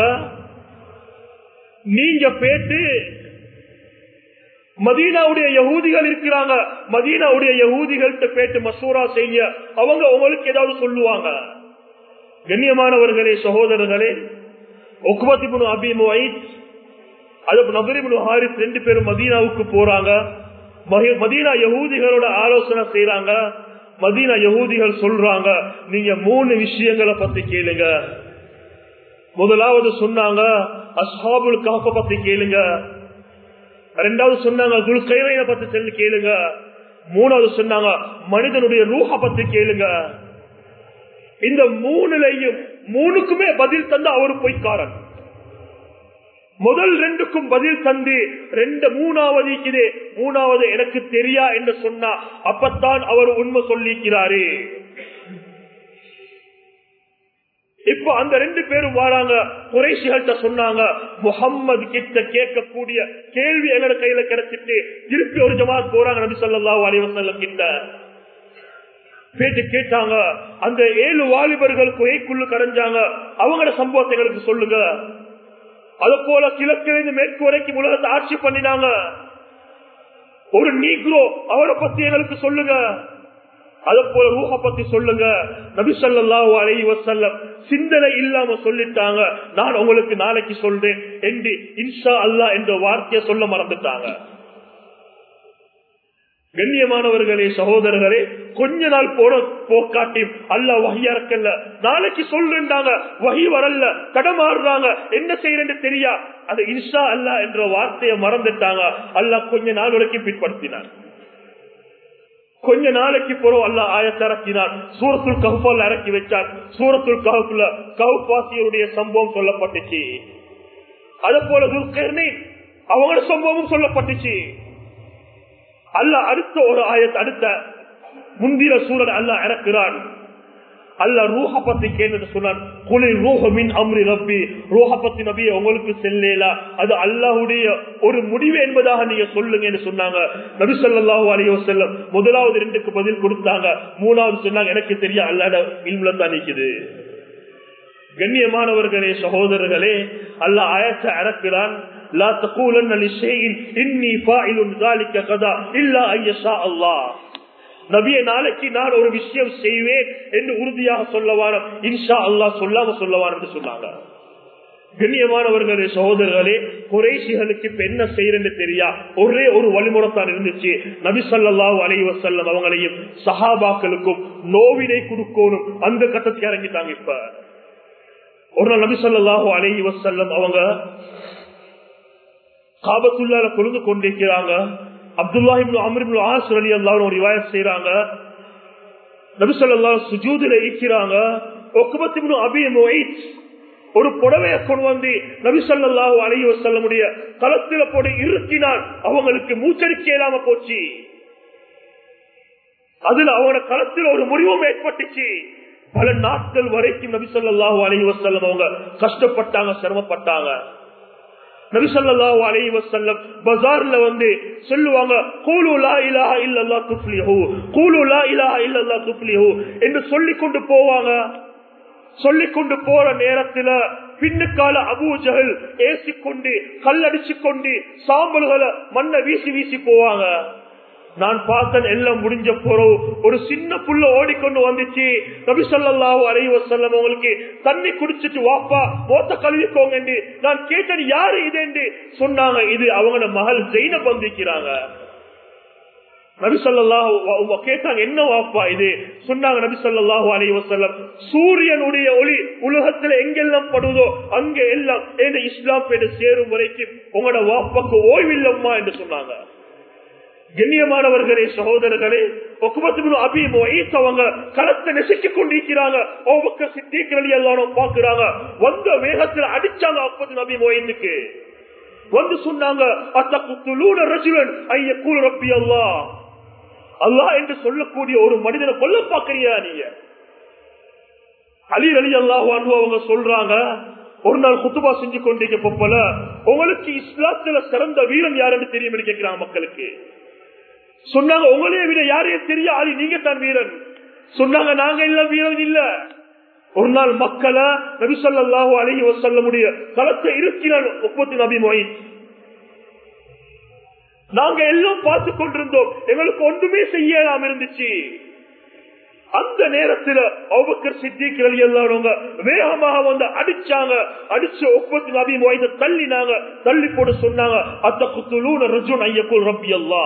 நீங்க பேட்டு மதீனாவுடைய யகூதிகள் இருக்கிறாங்க மதீனாவுடைய யகூதிகள்கிட்ட பேட்டு மசூரா செய்ய அவங்க உங்களுக்கு ஏதாவது சொல்லுவாங்க கண்ணியமானவர்களே சகோதரர்களே ஒக்குபத்திபுனு அபிமு வைத் அது நபரிபுனு ஹாரிஸ் ரெண்டு பேரும் மதீனாவுக்கு போறாங்க மதீனா யகூதிகளோட ஆலோசனை செய்யறாங்க மதீனா யகூதிகள் சொல்றாங்க நீங்க மூணு விஷயங்களை பத்தி கேளுங்க முதலாவது சொன்னாங்க அஸ்ஹாபுல் காப்ப பத்தி கேளுங்க ரெண்டாவது சொன்னாங்க துல்கைவைய பத்தி சொல்லி கேளுங்க மூணாவது சொன்னாங்க மனிதனுடைய ரூஹ பத்தி கேளுங்க இந்த மூணுலையும் மூணுக்குமே பதில் தந்த அவர் பொய்க்காரன் முதல் ரெண்டுக்கும் பதில் தந்து ரெண்டு மூணாவது இது மூணாவது எனக்கு தெரியா என்று சொன்னா அப்பத்தான் அவர் உண்மை சொல்லிக்கிறாரு இப்ப அந்த ரெண்டு பேரும் வராங்க குறைசிகள்கிட்ட சொன்னாங்க முகம்மது கிட்ட கேட்கக்கூடிய கேள்வி எங்களோட கையில கிடைச்சிட்டு திருப்பி ஒரு ஜமாத் போறாங்க நபி சொல்லா அலிவசல்லம் கிட்ட பேட்டு கேட்டாங்க அந்த ஏழு வாலிபர்கள் குகைக்குள்ளு கடைஞ்சாங்க அவங்களோட சம்பவத்தை எங்களுக்கு சொல்லுங்க அது போல கிழக்கிலிருந்து மேற்கு வரைக்கும் உலகத்தை ஆட்சி பண்ணினாங்க ஒரு நீக்ரோ அவரை பத்தி எங்களுக்கு சொல்லுங்க அத போல ரூஹ பத்தி சொல்லுங்க நபி ஸல்லல்லாஹு அலைஹி வஸல்லம் சிந்தனை இல்லாம சொல்லிட்டாங்க நான் உங்களுக்கு நாளைக்கு சொல்றேன் என்று இன்ஷா அல்லாஹ் என்ற வார்த்தையை சொல்ல மறந்துட்டாங்க கண்ணியமானவர்களே சகோதரர்களே கொஞ்ச நாள் போன போக்காட்டி அல்ல வகையா இருக்கல்ல நாளைக்கு சொல்றாங்க வகி வரல கடமாறுறாங்க என்ன செய்யறேன்னு தெரியா அது இன்ஷா அல்லா என்ற வார்த்தையை மறந்துட்டாங்க அல்ல கொஞ்ச நாள் வரைக்கும் பின்படுத்தினார் கொஞ்ச நாளைக்கு போறோம் அல்ல ஆயத்திறக்கினார் சூரத்துல் கஹுஃபால் இறக்கி வச்சார் சூரத்துல் கஹுஃபுல கஹுபாசியருடைய சம்பவம் சொல்லப்பட்டுச்சு அது போல துல்கர்னி அவங்களோட சம்பவமும் சொல்லப்பட்டுச்சு அல்ல அடுத்த ஒரு ஆயத் அடுத்த முந்திர சூழல் அல்ல இறக்குறான் அல்ல ரூஹ பத்தி கேட்டு சொன்னான் குளிர் ரூஹமின் அம்ரி ரப்பி ரூஹ பத்தி நபிய உங்களுக்கு செல்லேலா அது அல்லாஹுடைய ஒரு முடிவு என்பதாக நீங்க சொல்லுங்கன்னு சொன்னாங்க நபி சொல்லாஹு அலையோ செல்லம் முதலாவது ரெண்டுக்கு பதில் கொடுத்தாங்க மூணாவது சொன்னாங்க எனக்கு தெரிய அல்லாட இல்முல தான் நிக்குது கண்ணியமானவர்களே சகோதரர்களே அல்ல ஆயத்தை அறக்கிறான் لا تقولن لشيء اني فاعل ذلك غدا الا ان يشاء الله நபிய நாளைக்கு நான் ஒரு விஷயம் செய்வேன் என்று உறுதியாக சொல்லவான இன்ஷா அல்லா சொல்லாம சொல்லவான் என்று சொன்னாங்க கண்ணியமானவர்களே சகோதரர்களே குறைசிகளுக்கு இப்ப என்ன செய்யறன்னு தெரியா ஒரே ஒரு வழிமுறைத்தான் இருந்துச்சு நபி சொல்லாஹு அலைவ செல்லம் அவங்களையும் சஹாபாக்களுக்கும் நோவினை கொடுக்கணும் அந்த கட்டத்துக்கு இறங்கிட்டாங்க இப்ப ஒரு நாள் நபி சொல்லாஹு அலைஹி வசல்லம் அவங்க காபத்துள்ளால கொழுந்து கொண்டிருக்கிறாங்க அப்துல்லா அமரிபுல் ஆசர் அலி அல்லாவும் ஒரு ரிவாயத் செய்யறாங்க நபிசல்லா சுஜூதில இருக்கிறாங்க ஒக்குபத்தி அபி மொய்த் ஒரு புடவைய கொண்டு வந்து நபிசல்லாஹு அலைஹி வசல்லமுடைய களத்தில போட்டு இருக்கினால் அவங்களுக்கு மூச்சரிக்க இல்லாம போச்சு அதுல அவங்களோட களத்தில் ஒரு முடிவும் ஏற்பட்டுச்சு பல நாட்கள் வரைக்கும் நபிசல்லாஹு அலைஹி வசல்லம் அவங்க கஷ்டப்பட்டாங்க சிரமப்பட்டாங்க நபிசல்லாஹு அலைஹி வஸல்லம் பஜார்ல வந்து சொல்லுவாங்க கூலு லா இலாஹ இல்லல்லாஹ் துஃப்லிஹு கூலு லா இலாஹ இல்லல்லாஹ் துஃப்லிஹு என்று சொல்லி கொண்டு போவாங்க சொல்லி கொண்டு போற நேரத்துல பின்னுக்கால அபூஜகல் ஏசிக்கொண்டு கல்லடிச்சு கொண்டு சாம்பல்களை மண்ணை வீசி வீசி போவாங்க நான் பார்த்தேன் எல்லாம் முடிஞ்ச போறோம் ஒரு சின்ன புள்ள ஓடிக்கொண்டு வந்துச்சு நபி சொல்லாஹு அலைவ செல்லம் உங்களுக்கு தண்ணி குடிச்சிட்டு வாப்பா மோத்த கழுவிக்கோங்க என்று நான் கேட்டேன் யாரு இது என்று சொன்னாங்க இது அவங்களோட மகள் ஜெயின பந்திக்கிறாங்க நபி சொல்லாஹு கேட்டாங்க என்ன வாப்பா இது சொன்னாங்க நபி சொல்லாஹு அலைவ செல்லம் சூரியனுடைய ஒளி உலகத்துல எங்கெல்லாம் படுவதோ அங்க எல்லாம் என்ன இஸ்லாம் பேரு சேரும் வரைக்கும் உங்களோட வாப்பாக்கு ஓய்வில்லம்மா என்று சொன்னாங்க கண்ணியமானவர்களே சகோதரர்களே அவங்க களத்தை நெசிக்க கொண்டிருக்கிறாங்க சித்திகள் எல்லாரும் பாக்குறாங்க வந்த வேகத்துல அடிச்சாங்க அப்பது நபி மொயத்துக்கு வந்து சொன்னாங்க அல்லா என்று சொல்லக்கூடிய ஒரு மனிதனை கொல்ல பாக்குறியா நீங்க அலி அலி அல்லாஹ் அவங்க சொல்றாங்க ஒரு நாள் குத்துபா செஞ்சு கொண்டிருக்க போல உங்களுக்கு இஸ்லாத்துல சிறந்த வீரன் யாருன்னு தெரியும் கேட்கிறாங்க மக்களுக்கு சொன்னாங்க உங்களே விட யாரையும் தெரியாது நீங்க தான் வீரன் சொன்னாங்க நாங்க எல்லாம் வீரன் இல்ல ஒரு நாள் மக்களை நபிசல்லாஹு அழகி சொல்ல முடிய களத்தை இருக்கிறார் முப்பத்தி நபி மொய் நாங்க எல்லாம் பார்த்து கொண்டிருந்தோம் எங்களுக்கு ஒன்றுமே செய்யலாம் இருந்துச்சு அந்த நேரத்தில் அவுபக்கர் சித்திகள் எல்லாரும் வேகமாக வந்து அடிச்சாங்க அடிச்சு ஒப்பத்தி நபி மொய்த தள்ளினாங்க தள்ளி போட்டு சொன்னாங்க அத்த குத்துலூன ரஜுன் ஐயக்குள் ரப்பி அல்லா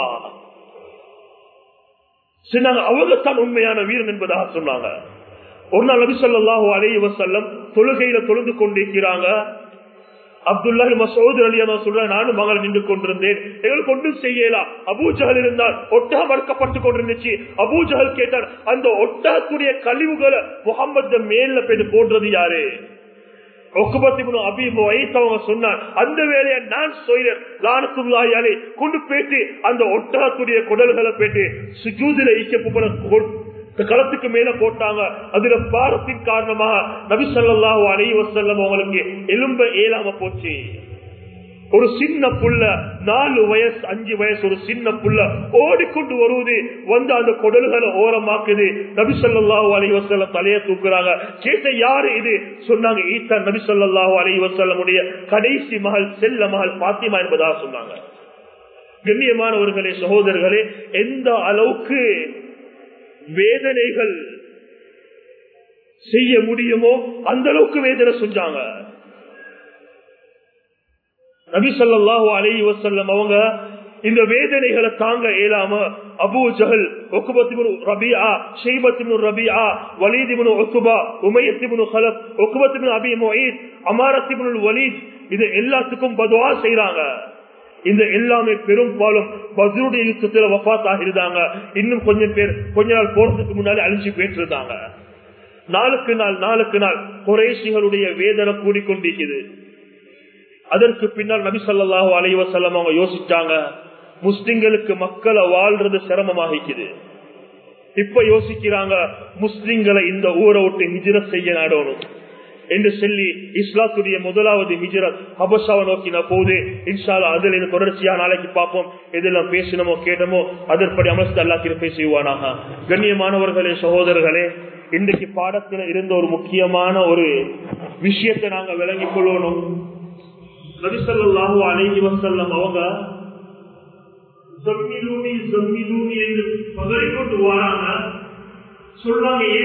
சொன்னாங்க அவங்க தான் உண்மையான வீரன் என்பதாக சொன்னாங்க ஒரு நாள் நபி சொல்லாஹு அலைய வசல்லம் தொழுகையில தொழுந்து கொண்டிருக்கிறாங்க அப்துல்லா மசோதர் அலியா சொல்ற நானும் மகள் நின்று கொண்டிருந்தேன் எங்களுக்கு ஒன்றும் செய்யலாம் அபூஜகல் இருந்தால் ஒட்டகம் மறுக்கப்பட்டு கொண்டிருந்துச்சு அபூஜகல் கேட்டார் அந்த ஒட்டகத்துடைய கழிவுகளை முகமது மேல போய் போடுறது யாரு அந்த வேலையை நான் சொன்னேன் கொண்டு போயிட்டு அந்த ஒட்டகத்துடைய குடல்களை போயிட்டு சுஜூதில களத்துக்கு மேல போட்டாங்க அதுல பாரத்தின் காரணமாக நபி சொல்லாஹு அலி வசல்லம் அவங்களுக்கு எலும்ப ஏலாம போச்சு ஒரு சின்ன புள்ள நாலு வயசு அஞ்சு வயசு ஒரு சின்ன புள்ள ஓடிக்கொண்டு வருவது வந்து அந்த குடல்களை ஓரமாக்குது நபி சொல்லாஹு அலி வசல்லம் தலைய தூக்குறாங்க கேட்ட யாரு இது சொன்னாங்க ஈத்தா நபி சொல்லாஹு அலி வசல்லமுடைய கடைசி மகள் செல்ல மகள் பாத்திமா என்பதாக சொன்னாங்க கண்ணியமானவர்களே சகோதரர்களே எந்த அளவுக்கு வேதனைகள் செய்ய முடியுமோ அந்த அளவுக்கு வேதனை செஞ்சாங்க நபி சொல்லாஹு அலி வசல்லம் அவங்க இந்த வேதனைகளை தாங்க இயலாம Abu Jahl Utbah ibn Rabiah Shaybah ibn Rabiah Walid ibn Uqbah Umayyah ibn Khalaf Uqbah ibn Abi Muayt Umarah ibn Walid இது எல்லாத்துக்கும் பதுவா செய்யறாங்க இந்த எல்லாமே பெரும்பாலும் பத்ருடைய யுத்தத்துல வபாத் ஆகிருந்தாங்க இன்னும் கொஞ்சம் பேர் கொஞ்ச நாள் போறதுக்கு முன்னாடி அழிஞ்சு போயிட்டு இருந்தாங்க நாளுக்கு நாள் நாளுக்கு நாள் குறைசிகளுடைய வேதனை கூடிக்கொண்டிருக்குது அதற்கு பின்னால் நபி சொல்லாஹு அலைவசல்லம் அவங்க யோசிச்சாங்க முஸ்லிம்களுக்கு மக்களை வாழ்றது சிரமமாகிக்குது இப்ப யோசிக்கிறாங்க முஸ்லிம்களை இந்த ஊரை விட்டு ஹிஜரத் செய்ய நாடணும் என்று சொல்லி இஸ்லாத்துடைய முதலாவது ஹிஜரத் ஹபஷாவை நோக்கின போது இன்ஷாலா அதில் இது தொடர்ச்சியா நாளைக்கு பார்ப்போம் எதெல்லாம் பேசணுமோ கேட்டமோ அதற்படி அமர்ந்து அல்லா திருப்பை செய்வானாக கண்ணியமானவர்களே சகோதரர்களே இன்றைக்கு பாடத்துல இருந்த ஒரு முக்கியமான ஒரு விஷயத்தை நாங்க விளங்கிக் கொள்ளணும் நபிசல்லாஹு அலைஹி வசல்லம் அவங்க ஜம்மிலூனி ஜம்மிலூனி என்று பதறிக்கொண்டு வராங்க சொல்றாங்க